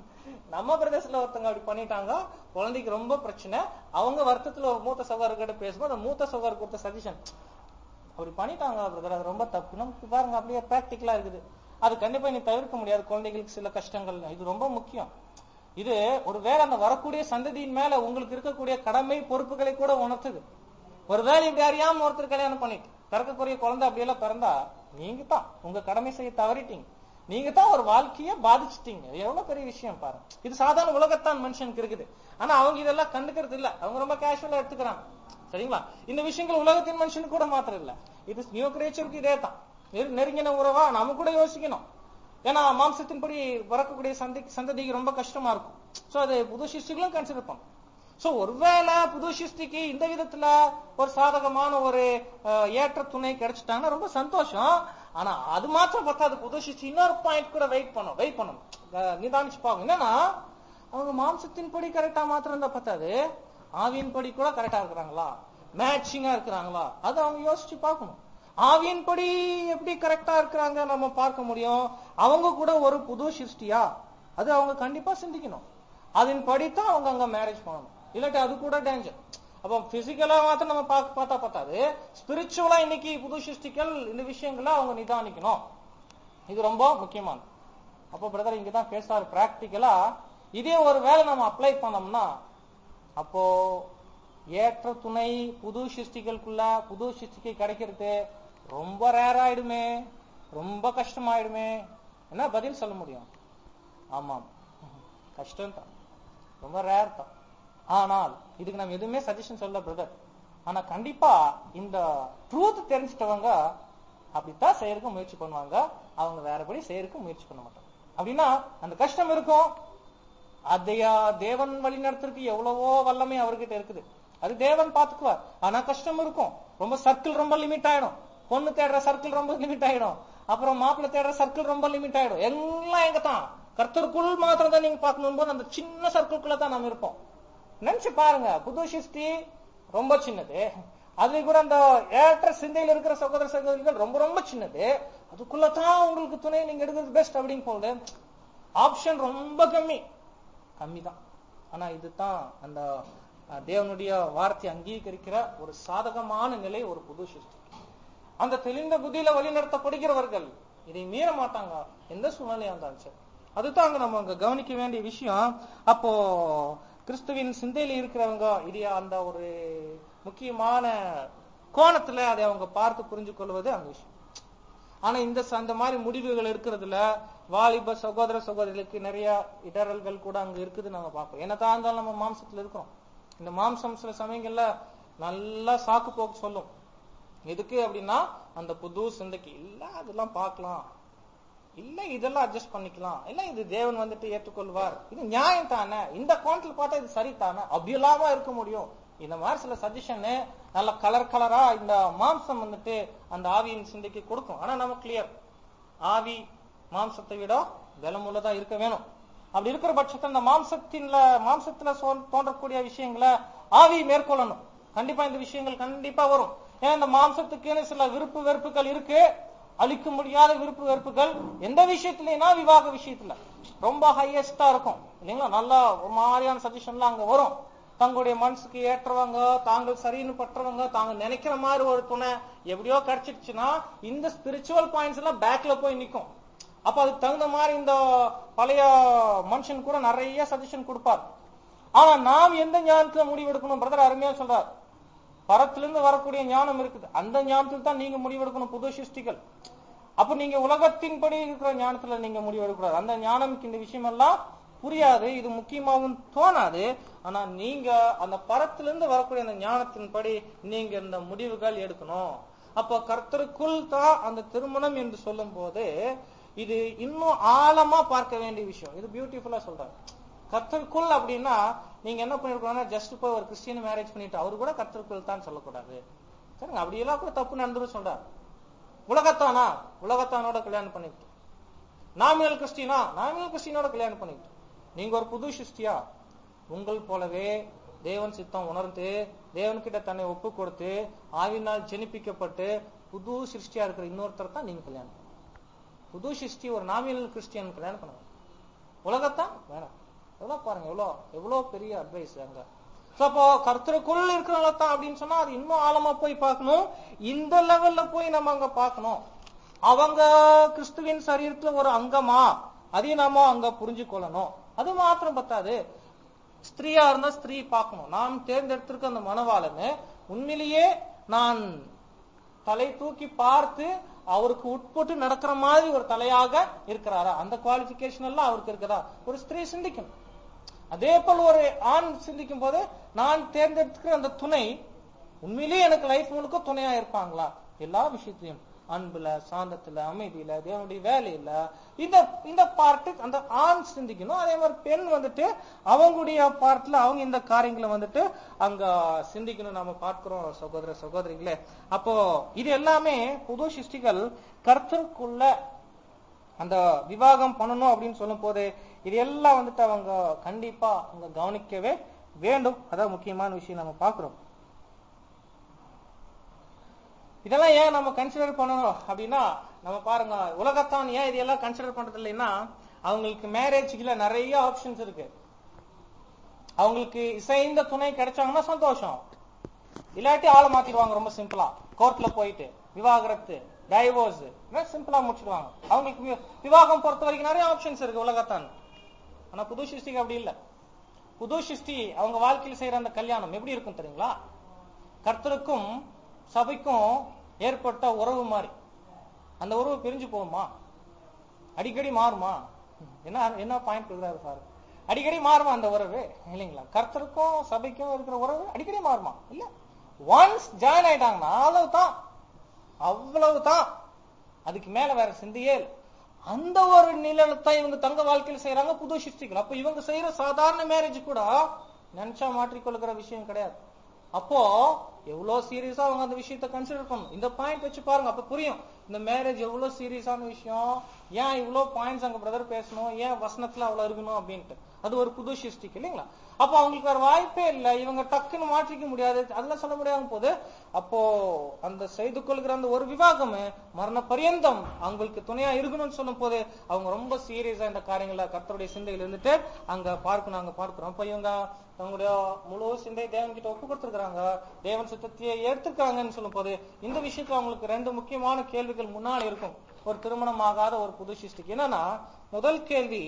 நம்ம பிரதேசத்துல ஒருத்தங்க அப்படி பண்ணிட்டாங்க குழந்தைக்கு ரொம்ப பிரச்சனை அவங்க வருத்தத்துல ஒரு மூத்த சகோதரர்கிட்ட பேசும்போது அந்த மூத்த சகோதரர் கொடுத்த சஜஷன் அப்படி பண்ணிட்டாங்க பிரதர் அது ரொம்ப தப்பு நமக்கு பாருங்க அப்படியே பிராக்டிக்கலா இருக்குது அது கண்டிப்பா நீ தவிர்க்க முடியாது குழந்தைகளுக்கு சில கஷ்டங்கள் இது ரொம்ப முக்கியம் இது ஒருவேளை அந்த வரக்கூடிய சந்ததியின் மேல உங்களுக்கு இருக்கக்கூடிய கடமை பொறுப்புகளை கூட உணர்த்துது ஒருவேளை இப்படி அறியாம ஒருத்தர் கல்யாணம் பண்ணிட்டு பிறக்கக்கூடிய குழந்தை அப்படியெல்லாம் பிறந்தா நீங்க தான் உங்க கடமை செய்ய தவறிட்டீங்க நீங்க தான் ஒரு வாழ்க்கைய பாதிச்சிட்டீங்க இது எவ்வளவு பெரிய விஷயம் பாருங்க இது சாதாரண உலகத்தான் மனுஷனுக்கு இருக்குது ஆனா அவங்க இதெல்லாம் கண்டுக்கிறது இல்ல அவங்க ரொம்ப கேஷுவலா எடுத்துக்கிறாங்க சரிங்களா இந்த விஷயங்கள் உலகத்தின் மனுஷனுக்கு கூட மாத்திரம் இல்ல இது நியூ கிரேச்சருக்கு இதே தான் நெரு- நெருங்கின உறவா நம்ம கூட யோசிக்கணும் ஏன்னா மாம்சத்தின்படி வரக்கூடிய சந்தி சந்ததிக்கு ரொம்ப கஷ்டமா இருக்கும் சோ அது புது சிருஷ்டிகளும் கன்சிடர் பண்ணும் சோ ஒருவேளை புது சிருஷ்டிக்கு இந்த விதத்துல ஒரு சாதகமான ஒரு அஹ், ஏற்ற துணை கிடைச்சிட்டாங்கன்னா ரொம்ப சந்தோஷம் ஆனா அது மாத்திரம் பத்தாது புது சிருஷ்டி இன்னொரு பாயிண்ட் கூட வெயிட் பண்ணும் வெயிட் பண்ணணும் அஹ், நிதானிச்சு பார்க்கணும் என்னன்னா அவங்க மாம்சத்தின் படி கரெக்டா மாத்திரம் இருந்தா பத்தாது ஆவியின் படி கூட கரெக்டா இருக்கிறாங்களா மேட்சிங்கா இருக்கிறாங்களா அதை அவங்க யோசிச்சு பார்க்கணும் ஆவியின் படி எப்படி கரெக்டா இருக்கிறாங்க நம்ம பார்க்க முடியும் அவங்க கூட ஒரு புது சிருஷ்டியா அது அவங்க கண்டிப்பா சிந்திக்கணும் அதன் படித்தான் அவங்க அங்க மேரேஜ் பண்ணணும் இல்லாட்டி அது கூட டேஞ்சர் அப்போ பிசிக்கலா மாத்திரம் நம்ம பார்க்க பார்த்தா பார்த்தாது ஸ்பிரிச்சுவலா இன்னைக்கு புது சிருஷ்டிகள் இந்த விஷயங்களை அவங்க நிதானிக்கணும் இது ரொம்ப முக்கியமானது அப்போ பிரதர் இங்க தான் பேசுறாரு பிராக்டிக்கலா இதே ஒரு வேலை நம்ம அப்ளை பண்ணோம்னா அப்போ ஏற்ற துணை புது சிருஷ்டிகளுக்குள்ள புது சிருஷ்டிக்கு கிடைக்கிறது ரொம்ப ரேர் ஆயிடுமே ரொம்ப கஷ்டமாயிடுமே என்ன பதில் சொல்ல முடியும் ஆமாம் கஷ்டம் தான் ரொம்ப ரேர் தான் ஆனால் இதுக்கு நம்ம எதுவுமே சஜஷன் சொல்ல பிரதர் ஆனா கண்டிப்பா இந்த ட்ரூத் தெரிஞ்சிட்டவங்க அப்படித்தான் செய்யறதுக்கு முயற்சி பண்ணுவாங்க அவங்க வேறபடி செய்யறதுக்கு முயற்சி பண்ண மாட்டாங்க அப்படின்னா அந்த கஷ்டம் இருக்கும் அதைய தேவன் வழி நடத்துறதுக்கு எவ்வளவோ வல்லமை அவர்கிட்ட இருக்குது அது தேவன் பாத்துக்குவார் ஆனா கஷ்டம் இருக்கும் ரொம்ப சர்க்கிள் ரொம்ப லிமிட் ஆயிடும் பொண்ணு தேடுற சர்க்கிள் ரொம்ப லிமிட் ஆயிடும் அப்புறம் மாப்பிள்ளை தேடுற சர்க்கிள் ரொம்ப லிமிட் ஆயிடும் எல்லாம் எங்க தான் கர்த்தருக்குள் மாத்திரம் தான் நீங்க பார்க்கணும் போது அந்த சின்ன சர்க்கிள்குள்ள தான் நம்ம இருப்போம் நினைச்சு பாருங்க புது சிருஷ்டி ரொம்ப சின்னது அதுல கூட அந்த ஏற்ற சிந்தையில இருக்கிற சகோதர சகோதரிகள் ரொம்ப ரொம்ப சின்னது அதுக்குள்ளதான் உங்களுக்கு துணை நீங்க எடுக்கிறது பெஸ்ட் அப்படின்னு போகுது ஆப்ஷன் ரொம்ப கம்மி கம்மி தான் ஆனா இதுதான் அந்த அஹ், தேவனுடைய வார்த்தை அங்கீகரிக்கிற ஒரு சாதகமான நிலை ஒரு புது சிருஷ்டி அந்த தெளிந்த புத்தியில வழிநடத்தப்படுகிறவர்கள் இதை மீற மாட்டாங்க எந்த சூழ்நிலையா இருந்தாலும் சரி அதுதான் அங்க நம்ம அங்க கவனிக்க வேண்டிய விஷயம் அப்போ கிறிஸ்துவின் சிந்தையில இருக்கிறவங்க இது அந்த ஒரு முக்கியமான கோணத்துல அதை அவங்க பார்த்து புரிஞ்சு கொள்வது அந்த விஷயம் ஆனா இந்த ச- அந்த மாதிரி முடிவுகள் இருக்கிறதுல வாலிப சகோதர சகோதரிகளுக்கு நிறைய இடரல்கள் கூட அங்க இருக்குது நாங்க பார்ப்போம் என்னதான் இருந்தாலும் நம்ம மாம்சத்துல இருக்கிறோம் இந்த மாம்சம் சில சமயங்கள்ல நல்லா சாக்கு போக்கு சொல்லும் எதுக்கு அப்படின்னா அந்த புது சிந்தைக்கு இல்ல அதெல்லாம் பார்க்கலாம் இல்ல இதெல்லாம் அட்ஜஸ்ட் பண்ணிக்கலாம் இல்ல இது தேவன் வந்துட்டு ஏற்றுக்கொள்வார் இது நியாயம் தானே இந்த கோணத்துல பார்த்தா இது சரி தானே அப்படி இல்லாம இருக்க முடியும் இந்த மாதிரி சில சஜஷன் நல்ல கலர் கலரா இந்த மாம்சம் வந்துட்டு அந்த ஆவியின் சிந்தைக்கு கொடுக்கும் ஆனா நம்ம கிளியர் ஆவி மாம்சத்தை விட பலமுள்ளதா இருக்க வேணும் அப்படி இருக்கிற பட்சத்துல இந்த மாம்சத்தின்ல மாம்சத்துல சோ- தோன்றக்கூடிய விஷயங்களை ஆவி மேற்கொள்ளணும் கண்டிப்பா இந்த விஷயங்கள் கண்டிப்பா வரும் ஏன்னா இந்த மாம்சத்துக்குன்னு சில விருப்பு வெறுப்புகள் இருக்கு அழிக்க முடியாத விருப்பு வெறுப்புகள் எந்த விஷயத்துலனா விவாக விஷயத்துல ரொம்ப ஹையஸ்டா இருக்கும் இல்லைங்களா நல்லா ஒரு மாதிரியான சஜஷன்லாம் அங்க வரும் தங்களுடைய மனசுக்கு ஏற்றவங்க தாங்கள் சரின்னு பற்றவங்க தாங்க நினைக்கிற மாதிரி ஒரு துணை எப்படியோ கிடைச்சிருச்சுன்னா இந்த ஸ்பிரிச்சுவல் பாயிண்ட்ஸ் எல்லாம் பேக்ல போய் நிக்கும் அப்ப அதுக்கு தகுந்த மாதிரி இந்த பழைய மனுஷன் கூட நிறைய சஜஷன் கொடுப்பார் ஆனா நாம் எந்த ஞானத்துல முடிவெடுக்கணும் பிரதர் அருமையா சொல்றார் பரத்திலிருந்து வரக்கூடிய ஞானம் இருக்குது அந்த ஞானத்தில் தான் நீங்க முடிவெடுக்கணும் புது சிருஷ்டிகள் அப்ப நீங்க உலகத்தின்படி இருக்கிற ஞானத்துல நீங்க முடிவெடுக்கக்கூடாது அந்த ஞானம்க்கு இந்த விஷயம் எல்லாம் புரியாது இது முக்கியமாகவும் தோணாது ஆனா நீங்க அந்த பரத்திலிருந்து வரக்கூடிய அந்த ஞானத்தின்படி நீங்க இந்த முடிவுகள் எடுக்கணும் அப்ப கர்த்தருக்குள் தான் அந்த திருமணம் என்று சொல்லும் போது இது இன்னும் ஆழமா பார்க்க வேண்டிய விஷயம் இது பியூட்டிஃபுல்லா சொல்றாரு கர்த்தருக்குள் அப்படின்னா நீங்க என்ன பண்ணிருக்கணும்னா ஜஸ்ட் போய் ஒரு கிறிஸ்டியன் மேரேஜ் பண்ணிட்டு அவரு கூட கர்த்தருக்குள் தான் சொல்லக்கூடாது சரிங்க அப்படியெல்லாம் கூட தப்பு நடந்துரும் சொல்றாரு உலகத்தானா உலகத்தானோட கல்யாணம் பண்ணிக்கிட்டு நாமினல் கிறிஸ்டினா நாமினல் கிறிஸ்டினோட கல்யாணம் பண்ணிக்கிட்டு நீங்க ஒரு புது சிருஷ்டியா உங்கள் போலவே தேவன் சித்தம் உணர்ந்து தேவன்கிட்ட தன்னை ஒப்பு கொடுத்து ஆவினால் ஜெனிப்பிக்கப்பட்டு புது சிருஷ்டியா இருக்கிற இன்னொருத்தர் தான் நீங்க கல்யாணம் பண்ணணும். புது சிருஷ்டி ஒரு நாமினல் கிறிஸ்டியன் கல்யாணம் பண்ணுங்க உலகத்தான் வேணாம் எவ்வளவு பாருங்க எவ்வளவு எவ்வளவு பெரிய அட்வைஸ் அங்க So, அப்போ கர்த்தருக்குள் இருக்கிறவங்க தான் அப்படின்னு சொன்னா அது இன்னும் ஆழமா போய் பார்க்கணும் இந்த லெவல்ல போய் நம்ம அங்க பார்க்கணும் அவங்க கிறிஸ்துவின் சரீரத்துல ஒரு அங்கமா அதையும் நாம அங்க புரிஞ்சு கொள்ளணும் அது மாத்திரம் பத்தாது ஸ்திரீயா இருந்தா ஸ்திரீ பார்க்கணும் நாம் தேர்ந்தெடுத்திருக்க அந்த மனவாளன்னு உண்மையிலேயே நான் தலை தூக்கி பார்த்து அவருக்கு உட்பட்டு நடக்கிற மாதிரி ஒரு தலையாக இருக்கிறாரா அந்த குவாலிபிகேஷன் எல்லாம் அவருக்கு இருக்குதா ஒரு ஸ்திரீ சிந்திக்கணும் அதே போல ஒரு ஆண் சிந்திக்கும் போது நான் தேர்ந்தெடுக்கிற அந்த துணை உண்மையிலேயே எனக்கு லைஃப் முழுக்க துணையா இருப்பாங்களா எல்லா விஷயத்திலையும் அன்புல சாந்தத்துல அமைதியில தேவனுடைய வேலையில இந்த இந்த பார்ட்டு அந்த ஆண் சிந்திக்கணும் அதே மாதிரி பெண் வந்துட்டு அவங்களுடைய பார்ட்ல அவங்க இந்த காரியங்களை வந்துட்டு அங்க சிந்திக்கணும் நாம பார்க்கிறோம் சகோதர சகோதரிகளே அப்போ இது எல்லாமே புது சிருஷ்டிகள் கர்த்தருக்குள்ள அந்த விவாகம் பண்ணணும் அப்படின்னு சொல்லும் போது இது எல்லாம் வந்துட்டு அவங்க கண்டிப்பா அவங்க கவனிக்கவே வேண்டும் அதான் முக்கியமான விஷயம் நம்ம பார்க்கிறோம் இதெல்லாம் ஏன் நம்ம கன்சிடர் பண்ணணும் அப்படின்னா நம்ம பாருங்க உலகத்தான் ஏன் இதெல்லாம் கன்சிடர் பண்றது இல்லைன்னா அவங்களுக்கு மேரேஜ்க்குல நிறைய ஆப்ஷன்ஸ் இருக்கு அவங்களுக்கு இசைந்த துணை கிடைச்சாங்கன்னா சந்தோஷம் இல்லாட்டி ஆளை மாத்திடுவாங்க ரொம்ப சிம்பிளா கோர்ட்ல போயிட்டு விவாகரத்து டைவோர்ஸ் சிம்பிளா முடிச்சிடுவாங்க அவங்களுக்கு வி- விவாகம் பொறுத்த வரைக்கும் நிறைய ஆப்ஷன்ஸ் இருக்கு உலகத்தான் ஆனா புது சிருஷ்டிக்கு அப்படி இல்ல புது சிருஷ்டி அவங்க வாழ்க்கையில் செய்யற அந்த கல்யாணம் எப்படி இருக்கும் தெரியுங்களா கர்த்தருக்கும் சபைக்கும் ஏற்பட்ட உறவு மாதிரி அந்த உறவு பிரிஞ்சு போகுமா அடிக்கடி மாறுமா என்ன என்ன பாயிண்ட் கொடுக்குறாரு பாரு அடிக்கடி மாறுமா அந்த உறவு இல்லைங்களா கர்த்தருக்கும் சபைக்கும் இருக்கிற உறவு அடிக்கடி மாறுமா இல்ல ஒன்ஸ் ஜாயின் ஆயிட்டாங்கன்னா அவ்வளவுதான் அவ்வளவுதான் அதுக்கு மேல வேற சிந்தையே இல்ல அந்த ஒரு நிலையில்தான் இவங்க தங்க வாழ்க்கையில செய்யறாங்க புது சிருஷ்டிகள் அப்ப இவங்க செய்யற சாதாரண மேரேஜ் கூட நினைச்சா மாற்றிக்கொள்கிற விஷயம் கிடையாது அப்போ எவ்வளவு சீரியஸா அவங்க அந்த விஷயத்த கன்சிடர் பண்ணணும் இந்த பாயிண்ட் வச்சு பாருங்க அப்ப புரியும் இந்த மேரேஜ் எவ்வளவு சீரியஸான விஷயம் ஏன் இவ்வளவு பாயிண்ட்ஸ் அங்க பிரதர் பேசணும் ஏன் வசனத்துல அவ்வளவு இருக்கணும் அப்படின்ட்டு அது ஒரு புது சிருஷ்டிக்கு இல்லைங்களா அப்போ அவங்களுக்கு வேற வாய்ப்பே இல்லை இவங்க டக்குன்னு மாற்றிக்க முடியாது அதெல்லாம் சொல்ல முடியாம போது அப்போ அந்த செய்து கொள்கிற அந்த ஒரு விவாகம் மரண பரியந்தம் அவங்களுக்கு துணையா இருக்கணும்னு சொல்லும் போது அவங்க ரொம்ப சீரியஸா இந்த காரியங்கள கர்த்தருடைய சிந்தையில இருந்துட்டு அங்க பார்க்கணும் அங்க பார்க்கிறோம் அப்ப இவங்க தங்களுடைய முழு சிந்தை தேவன் கிட்ட ஒப்பு கொடுத்திருக்கிறாங்க தேவன் சித்தத்தையே எடுத்துக்கிறாங்கன்னு சொல்லும் போது இந்த விஷயத்துல அவங்களுக்கு ரெண்டு முக்கியமான கேள்விகள் முன்னால் இருக்கும் ஒரு திருமணம் ஆகாத ஒரு புது சிருஷ்டிக்கு என்னன்னா முதல் கேள்வி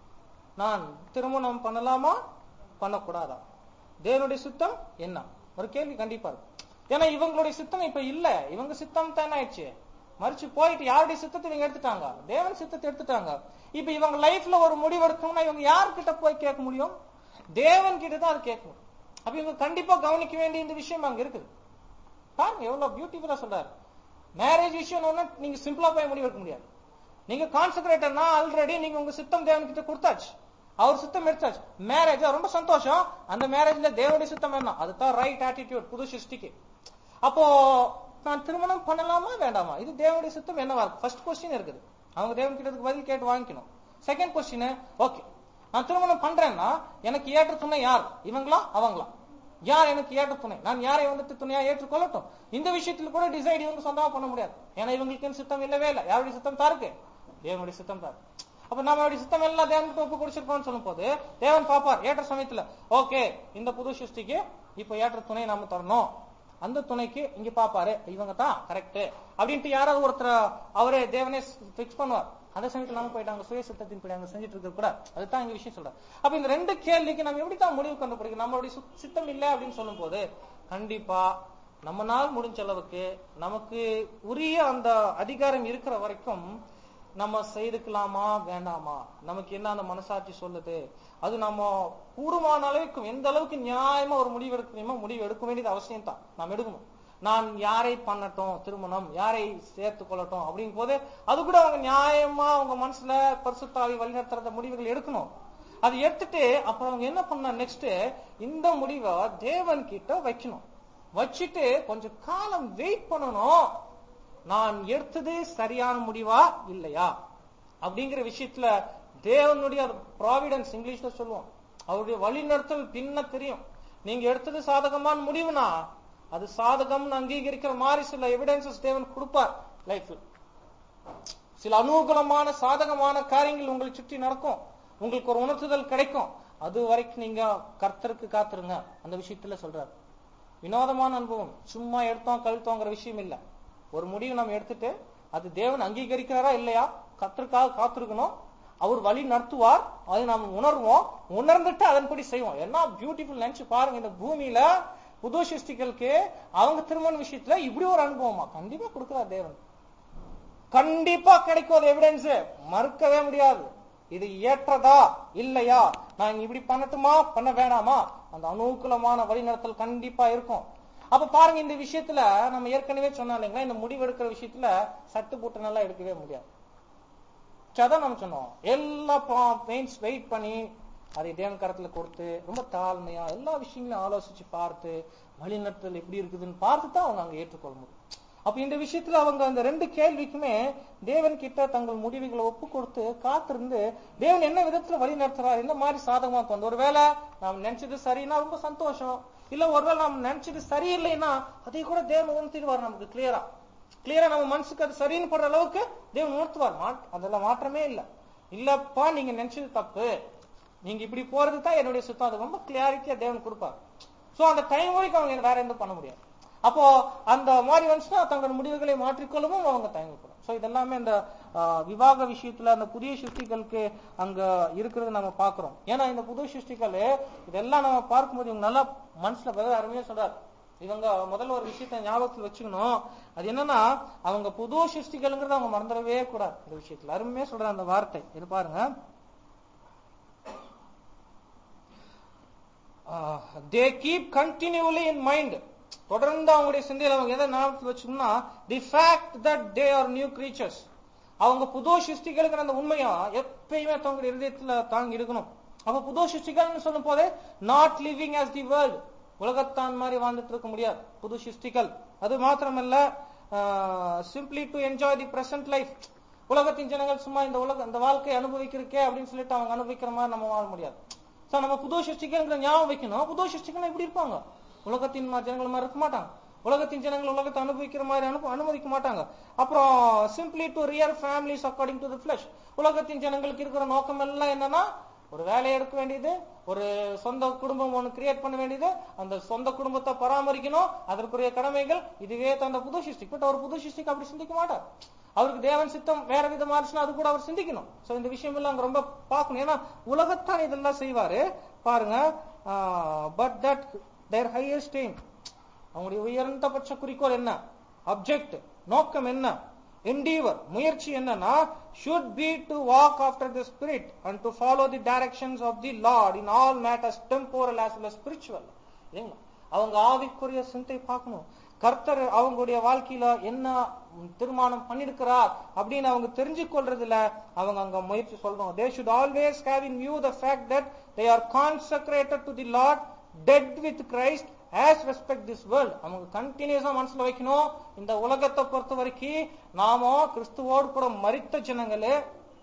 நான் திருமணம் பண்ணலாமா பண்ணக்கூடாதா தேவனுடைய சித்தம் என்ன ஒரு கேள்வி கண்டிப்பா இருக்கும் ஏன்னா இவங்களுடைய சித்தம் இப்ப இல்ல இவங்க சித்தம் தான் ஆயிடுச்சு மறிச்சு போயிட்டு யாருடைய சித்தத்தை இவங்க எடுத்துட்டாங்க தேவன் சித்தத்தை எடுத்துட்டாங்க இப்ப இவங்க லைஃப்ல ஒரு முடிவு எடுக்கணும்னா இவங்க யார்கிட்ட போய் கேட்க முடியும் தேவன் கிட்ட தான் அது கேட்கணும் அப்ப இவங்க கண்டிப்பா கவனிக்க வேண்டிய இந்த விஷயம் அங்க இருக்குது பாருங்க எவ்வளவு பியூட்டிஃபுல்லா சொல்றாரு மேரேஜ் விஷயம் ஒண்ணு நீங்க சிம்பிளா போய் முடிவு எடுக்க முடியாது நீங்க கான்சென்ட்ரேட்டர்னா ஆல்ரெடி நீங்க உங்க சித்தம் தேவன் கிட்ட கொடுத்தாச்சு அவர் சித்தம் எடுத்தாச்சு மேரேஜ் ரொம்ப சந்தோஷம் அந்த மேரேஜ்ல தேவனுடைய சித்தம் என்ன அதுதான் ரைட் ஆட்டிடியூட் புது சிருஷ்டிக்கு அப்போ நான் திருமணம் பண்ணலாமா வேண்டாமா இது தேவனுடைய சித்தம் என்னவா இருக்கு ஃபர்ஸ்ட் கொஸ்டின் இருக்குது அவங்க தேவன் கிட்ட இதுக்கு பதில் கேட்டு வாங்கிக்கணும் செகண்ட் கொஸ்டின் ஓகே நான் திருமணம் பண்றேன்னா எனக்கு ஏற்ற துணை யார் இவங்களா அவங்களா யார் எனக்கு ஏற்ற துணை நான் யாரை வந்துட்டு துணையா ஏற்றுக்கொள்ளட்டும் இந்த விஷயத்துல கூட டிசைட் இவங்க சொந்தமா பண்ண முடியாது ஏன்னா இவங்களுக்கு சித்தம் இல்லவே இல்லை யாருடைய சித்தம் தான் இருக்கு தேவனுடைய சித்தம் தான் அப்ப நம்மளுடைய சித்தம் எல்லாம் தேவனுக்கு ஒப்பு கொடுச்சிருக்கோம்னு சொல்லும் போது தேவன் பாப்பார் ஏற்ற சமயத்துல ஓகே இந்த புது சிருஷ்டிக்கு இப்ப ஏற்ற துணை நாம தரணும் அந்த துணைக்கு இங்க பாப்பாரு இவங்க தான் கரெக்ட் அப்படின்ட்டு யாராவது ஒருத்தர் அவரே தேவனே பிக்ஸ் பண்ணுவார் அந்த சமயத்துல நம்ம போயிட்டு அங்க சுய சித்தத்தின் படி அங்க செஞ்சுட்டு இருக்க கூட அதுதான் இங்க விஷயம் சொல்றேன் அப்ப இந்த ரெண்டு கேள்விக்கு நம்ம எப்படி தான் முடிவு கண்டுபிடிக்கும் நம்மளுடைய சு- சித்தம் இல்லை அப்படின்னு சொல்லும் போது கண்டிப்பா நம்மனால் முடிஞ்ச அளவுக்கு நமக்கு உரிய அந்த அதிகாரம் இருக்கிற வரைக்கும் நம்ம செய்துக்கலாமா வேண்டாமா நமக்கு என்ன அந்த மனசாட்சி சொல்லுது அது நம்ம கூடுமான அளவுக்கு எந்த அளவுக்கு நியாயமா ஒரு முடிவு எடுக்கணுமோ முடிவு எடுக்க வேண்டியது அவசியம் தான் நாம் எடுக்கணும் நான் யாரை பண்ணட்டும் திருமணம் யாரை சேர்த்து கொள்ளட்டும் அப்படிங்கும் போது அது கூட அவங்க நியாயமா அவங்க மனசுல பரிசுத்தாவி வழிநடத்துறத முடிவுகள் எடுக்கணும் அது எடுத்துட்டு அப்புறம் அவங்க என்ன பண்ண நெக்ஸ்ட் இந்த முடிவை தேவன் கிட்ட வைக்கணும் வச்சுட்டு கொஞ்சம் காலம் வெயிட் பண்ணணும் நான் எடுத்தது சரியான முடிவா இல்லையா அப்படிங்கிற விஷயத்துல தேவனுடைய ப்ராவிடன்ஸ் இங்கிலீஷ்ல சொல்லுவோம் அவருடைய வழிநடத்தல் பின்ன தெரியும் நீங்க எடுத்தது சாதகமான முடிவுனா அது சாதகம்னு அங்கீகரிக்கிற மாதிரி சில எவிடன்சஸ் தேவன் கொடுப்பார் லைஃப்ல சில அனுகூலமான சாதகமான காரியங்கள் உங்களை சுற்றி நடக்கும் உங்களுக்கு ஒரு உணர்த்துதல் கிடைக்கும் அது வரைக்கும் நீங்க கர்த்தருக்கு காத்துருங்க அந்த விஷயத்துல சொல்றாரு வினோதமான அனுபவம் சும்மா எடுத்தோம் கழுத்தோங்கிற விஷயம் இல்ல ஒரு முடிவு நம்ம எடுத்துட்டு அது தேவன் அங்கீகரிக்கிறாரா இல்லையா கர்த்தருக்காக காத்திருக்கணும் அவர் வழி நடத்துவார் அதை நாம் உணர்வோம் உணர்ந்துட்டு அதன்படி செய்வோம் என்ன பியூட்டிஃபுல் நினைச்சு பாருங்க இந்த பூமியில புது சிருஷ்டிகளுக்கு அவங்க திருமண விஷயத்துல இப்படி ஒரு அனுபவமா கண்டிப்பா கொடுக்கிறார் தேவன் கண்டிப்பா கிடைக்கும் அது எவிடன்ஸ் மறுக்கவே முடியாது இது ஏற்றதா இல்லையா நான் இப்படி பண்ணட்டுமா பண்ண வேணாமா அந்த அனுகூலமான வழிநடத்தல் கண்டிப்பா இருக்கும் அப்ப பாருங்க இந்த விஷயத்துல நம்ம ஏற்கனவே சொன்னோம் இல்லைங்களா இந்த முடிவு எடுக்கிற விஷயத்துல சட்டு போட்டு நல்லா எடுக்கவே முடியாது அதான் நம்ம சொன்னோம் எல்லா பெயின்ஸ் வெயிட் பண்ணி அதை தேவன் கரத்துல கொடுத்து ரொம்ப தாழ்மையா எல்லா விஷயங்களையும் ஆலோசிச்சு பார்த்து வழிநடத்தல் எப்படி இருக்குதுன்னு பார்த்து தான் அவங்க அங்க ஏற்றுக்கொள்ள முடியும் அப்ப இந்த விஷயத்துல அவங்க அந்த ரெண்டு கேள்விக்குமே தேவன் கிட்ட தங்கள் முடிவுகளை ஒப்பு கொடுத்து காத்திருந்து தேவன் என்ன விதத்துல வழி நடத்துறாரு என்ன மாதிரி சாதகமா கொண்டு ஒருவேளை நாம் நினைச்சது சரின்னா ரொம்ப சந்தோஷம் இல்ல ஒருவேளை நாம் நினைச்சது சரியில்லைன்னா அதை கூட தேவன் உணர்த்திடுவார் நமக்கு கிளியரா கிளியரா நம்ம மனசுக்கு அது சரின்னு படுற அளவுக்கு தேவன் உணர்த்துவார் மாட் அதெல்லாம் மாற்றமே இல்ல இல்லப்பா நீங்க நினைச்சது தப்பு நீங்க இப்படி போறது தான் என்னுடைய சுத்தம் அது ரொம்ப கிளியாரிட்டியா தேவன் கொடுப்பார் சோ அந்த டைம் வரைக்கும் அவங்க வேற எதுவும் பண்ண முடியாது அப்போ அந்த மாதிரி வந்துச்சுன்னா தங்களோட முடிவுகளை மாற்றிக்கொள்ளவும் அவங்க தயங்கப்படும் சோ இதெல்லாமே இந்த ஆஹ், விவாக விஷயத்துல அந்த புதிய சிருஷ்டிகளுக்கு அங்க இருக்கிறது நம்ம பாக்குறோம் ஏன்னா இந்த புது சிருஷ்டிகள் இதெல்லாம் நம்ம பார்க்கும்போது இவங்க நல்லா மனசுல பதில் அருமையா சொல்றாரு இவங்க முதல்ல ஒரு விஷயத்த ஞாபகத்துல வச்சுக்கணும் அது என்னன்னா அவங்க புது சிருஷ்டிகள்ங்கிறத அவங்க மறந்துடவே கூடாது இந்த விஷயத்துல அருமையா சொல்ற அந்த வார்த்தை இது பாருங்க they keep continuously in mind தொடர்ந்து அவங்களுடைய சிந்தையில அவங்க எதை ஞாபகத்தில் வச்சுக்கணும்னா the fact that they are new creatures அவங்க புது சிருஷ்டிகளுங்கிற அந்த உண்மையா எப்பயுமே தங்களுடைய இருதயத்துல தாங்கி இருக்கணும் அப்ப புது சிருஷ்டிகள்னு சொல்லும் போதே not living as the world உலகத்தான் மாதிரி வாழ்ந்துட்டு இருக்க முடியாது புது சிருஷ்டிகள் அது மாத்திரமல்ல simply to enjoy the present life உலகத்தின் ஜனங்கள் சும்மா இந்த உலக இந்த வாழ்க்கையை அனுபவிக்கிறக்கே அப்படின்னு சொல்லிட்டு அவங்க அனுபவிக்கிற மாதிரி நம்ம வாழ முடியாது சோ நம்ம புது சிருஷ்டிகள்ங்கிற ஞாபகம் வைக்கணும் புது சிருஷ்டிகள் எப்படி இருப்பாங்க உலகத்தின் மா- ஜனங்கள் மாதிரி இருக்க மாட்டாங்க உலகத்தின் ஜனங்கள் உலகத்தை அனுபவிக்கிற மாதிரி அனுப அனுமதிக்க மாட்டாங்க அப்புறம் simply to real families according to the flesh உலகத்தின் ஜனங்களுக்கு இருக்கிற நோக்கம் எல்லாம் என்னன்னா ஒரு வேலையை எடுக்க வேண்டியது ஒரு சொந்த குடும்பம் ஒண்ணு கிரியேட் பண்ண வேண்டியது அந்த சொந்த குடும்பத்தை பராமரிக்கணும் அதற்குரிய கடமைகள் இதுவே தந்த புது சிருஷ்டி பட் அவர் புது சிருஷ்டிக்கு அப்படி சிந்திக்க மாட்டார் அவருக்கு தேவன் சித்தம் வேற விதமா இருந்துச்சுன்னா அது கூட அவர் சிந்திக்கணும் சோ இந்த விஷயம் எல்லாம் அங்க ரொம்ப பார்க்கணும் ஏன்னா உலகத்தான் இதெல்லாம் செய்வாரு பாருங்க but that their highest aim அவங்களுடைய உயர்ந்தபட்ச குறிக்கோள் என்ன அப்ஜெக்ட் நோக்கம் என்ன என்டீவர் முயற்சி என்னன்னா should be to walk after the spirit and to follow the directions of the lord in all matters temporal as well as spiritual இல்லைங்களா அவங்க ஆவிக்குரிய சிந்தை பார்க்கணும் கர்த்தர் அவங்களுடைய வாழ்க்கையில என்ன தீர்மானம் பண்ணிருக்கிறார் அப்படின்னு அவங்க தெரிஞ்சு கொள்றதுல அவங்க அங்க முயற்சி சொல்லணும் they should always have in view the fact that they are consecrated to the lord dead with christ as respect this world அவங்க கண்டினியூஸா மனசுல வைக்கணும் இந்த உலகத்தை பொறுத்த வரைக்கும் நாம கிறிஸ்துவோடு கூட மரித்த ஜனங்களே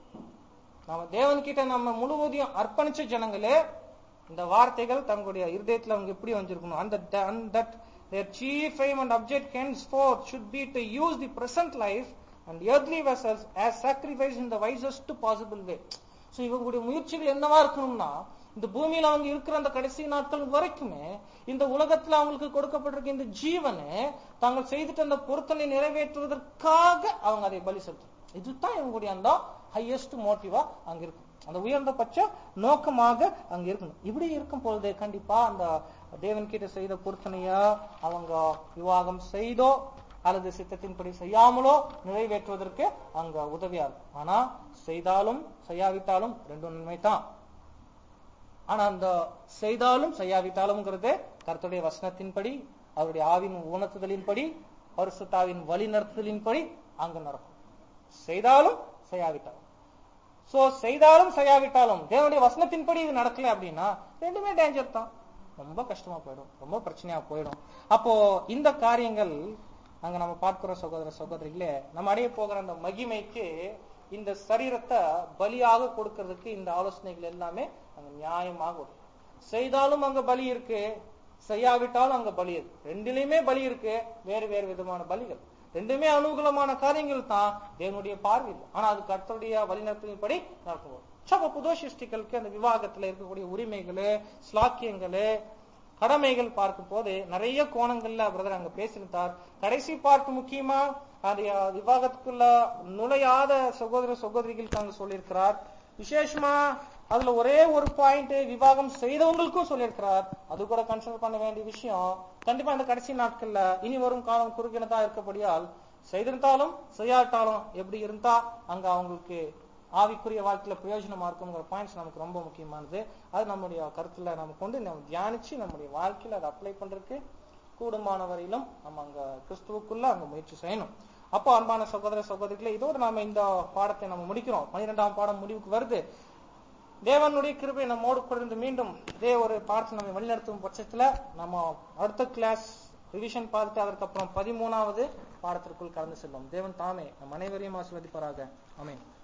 நாம தேவன் கிட்ட நம்ம முழுவதையும் அர்ப்பணிச்ச ஜனங்களே இந்த வார்த்தைகள் தங்களுடைய இருதயத்துல அவங்க எப்படி வந்திருக்கணும் அந்த that their chief aim and object henceforth should be to use the present life and earthly vessels as sacrifice in the wisest possible way so இவங்களுடைய முயற்சிகள் என்னவா இருக்கணும்னா இந்த பூமியில அவங்க இருக்கிற அந்த கடைசி நாட்கள் வரைக்குமே இந்த உலகத்துல அவங்களுக்கு கொடுக்கப்பட்டிருக்க இந்த ஜீவனை தாங்கள் செய்துட்டு அந்த பொருத்தனை நிறைவேற்றுவதற்காக அவங்க அதை பலி செலுத்தணும் இதுதான் இவங்களுடைய அந்த ஹையஸ்ட் மோட்டிவா அங்க இருக்கும் அந்த உயர்ந்தபட்ச நோக்கமாக அங்க இருக்கணும் இப்படி இருக்கும் பொழுது கண்டிப்பா அந்த தேவன் கிட்ட செய்த பொருத்தனையா அவங்க விவாகம் செய்தோ அல்லது சித்தத்தின்படி செய்யாமலோ நிறைவேற்றுவதற்கு அங்க உதவியா இருக்கும் ஆனா செய்தாலும் செய்யாவிட்டாலும் ரெண்டு உண்மை தான் ஆனா அந்த செய்தாலும் செய்யாவிட்டாலும்ங்கிறது கர்த்தருடைய வசனத்தின்படி அவருடைய ஆவின் உணர்த்துதலின்படி பரிசுத்தாவின் வழி நடத்துதலின்படி அங்க நடக்கும் செய்தாலும் செய்யாவிட்டாலும் சோ செய்தாலும் செய்யாவிட்டாலும் தேவனுடைய வசனத்தின்படி இது நடக்கல அப்படின்னா ரெண்டுமே டேஞ்சர் தான் ரொம்ப கஷ்டமா போயிடும் ரொம்ப பிரச்சனையா போயிடும் அப்போ இந்த காரியங்கள் அங்க நம்ம பார்க்கிற சகோதர சகோதரிகளே நம்ம அடைய போகிற அந்த மகிமைக்கு இந்த சரீரத்தை பலியாக கொடுக்கறதுக்கு இந்த ஆலோசனைகள் எல்லாமே அங்க நியாயமாக வரும் செய்தாலும் அங்க பலி இருக்கு செய்யாவிட்டாலும் அங்க பலி இருக்கு ரெண்டுலயுமே பலி இருக்கு வேறு வேறு விதமான பலிகள் ரெண்டுமே அனுகூலமான காரியங்கள் தான் தேவனுடைய பார்வையில் ஆனா அது கர்த்தருடைய வழிநடத்தின்படி நடக்கும் சோ, அப்ப புது சிருஷ்டிகளுக்கு அந்த விவாகத்துல இருக்கக்கூடிய உரிமைகள் ஸ்லாக்கியங்கள் கடமைகள் பார்க்கும் போது நிறைய கோணங்கள்ல பிரதர் அங்க பேசியிருந்தார் கடைசி பார்ட் முக்கியமா அது விவாகத்துக்குள்ள நுழையாத சகோதர சகோதரிகளுக்கு அங்க சொல்லியிருக்கிறார் விசேஷமா அதுல ஒரே ஒரு பாயிண்ட் விவாகம் செய்தவங்களுக்கும் சொல்லியிருக்கிறார் அது கூட கன்சிடர் பண்ண வேண்டிய விஷயம் கண்டிப்பா இந்த கடைசி நாட்கள்ல இனி வரும் காலம் குறுகினதா இருக்கப்படியால் செய்திருந்தாலும் செய்யாட்டாலும் எப்படி இருந்தா அங்க அவங்களுக்கு ஆவிக்குரிய வாழ்க்கையில பிரயோஜனமா இருக்குங்கிற பாயிண்ட்ஸ் நமக்கு ரொம்ப முக்கியமானது அது நம்முடைய கருத்துல நம்ம கொண்டு நம்ம தியானிச்சு நம்முடைய வாழ்க்கையில அதை அப்ளை பண்றதுக்கு கூடுமான வரையிலும் நம்ம அங்க கிறிஸ்துவுக்குள்ள அங்க முயற்சி செய்யணும் அப்போ அன்பான சகோதர சகோதரிகளே இதோடு நாம இந்த பாடத்தை நம்ம முடிக்கிறோம் பன்னிரெண்டாம் பாடம் முடிவுக்கு வருது தேவனுடைய கிருபை நம்மோடு கூட இருந்து மீண்டும் இதே ஒரு பாடத்தை நம்ம வழிநடத்தும் பட்சத்துல நம்ம அடுத்த கிளாஸ் ரிவிஷன் பார்த்துட்டு அதற்கப்புறம் பதிமூணாவது பாடத்திற்குள் கடந்து செல்லும் தேவன் தாமே நம் அனைவரையும் ஆசிர்வதிப்பாராக ஆமென்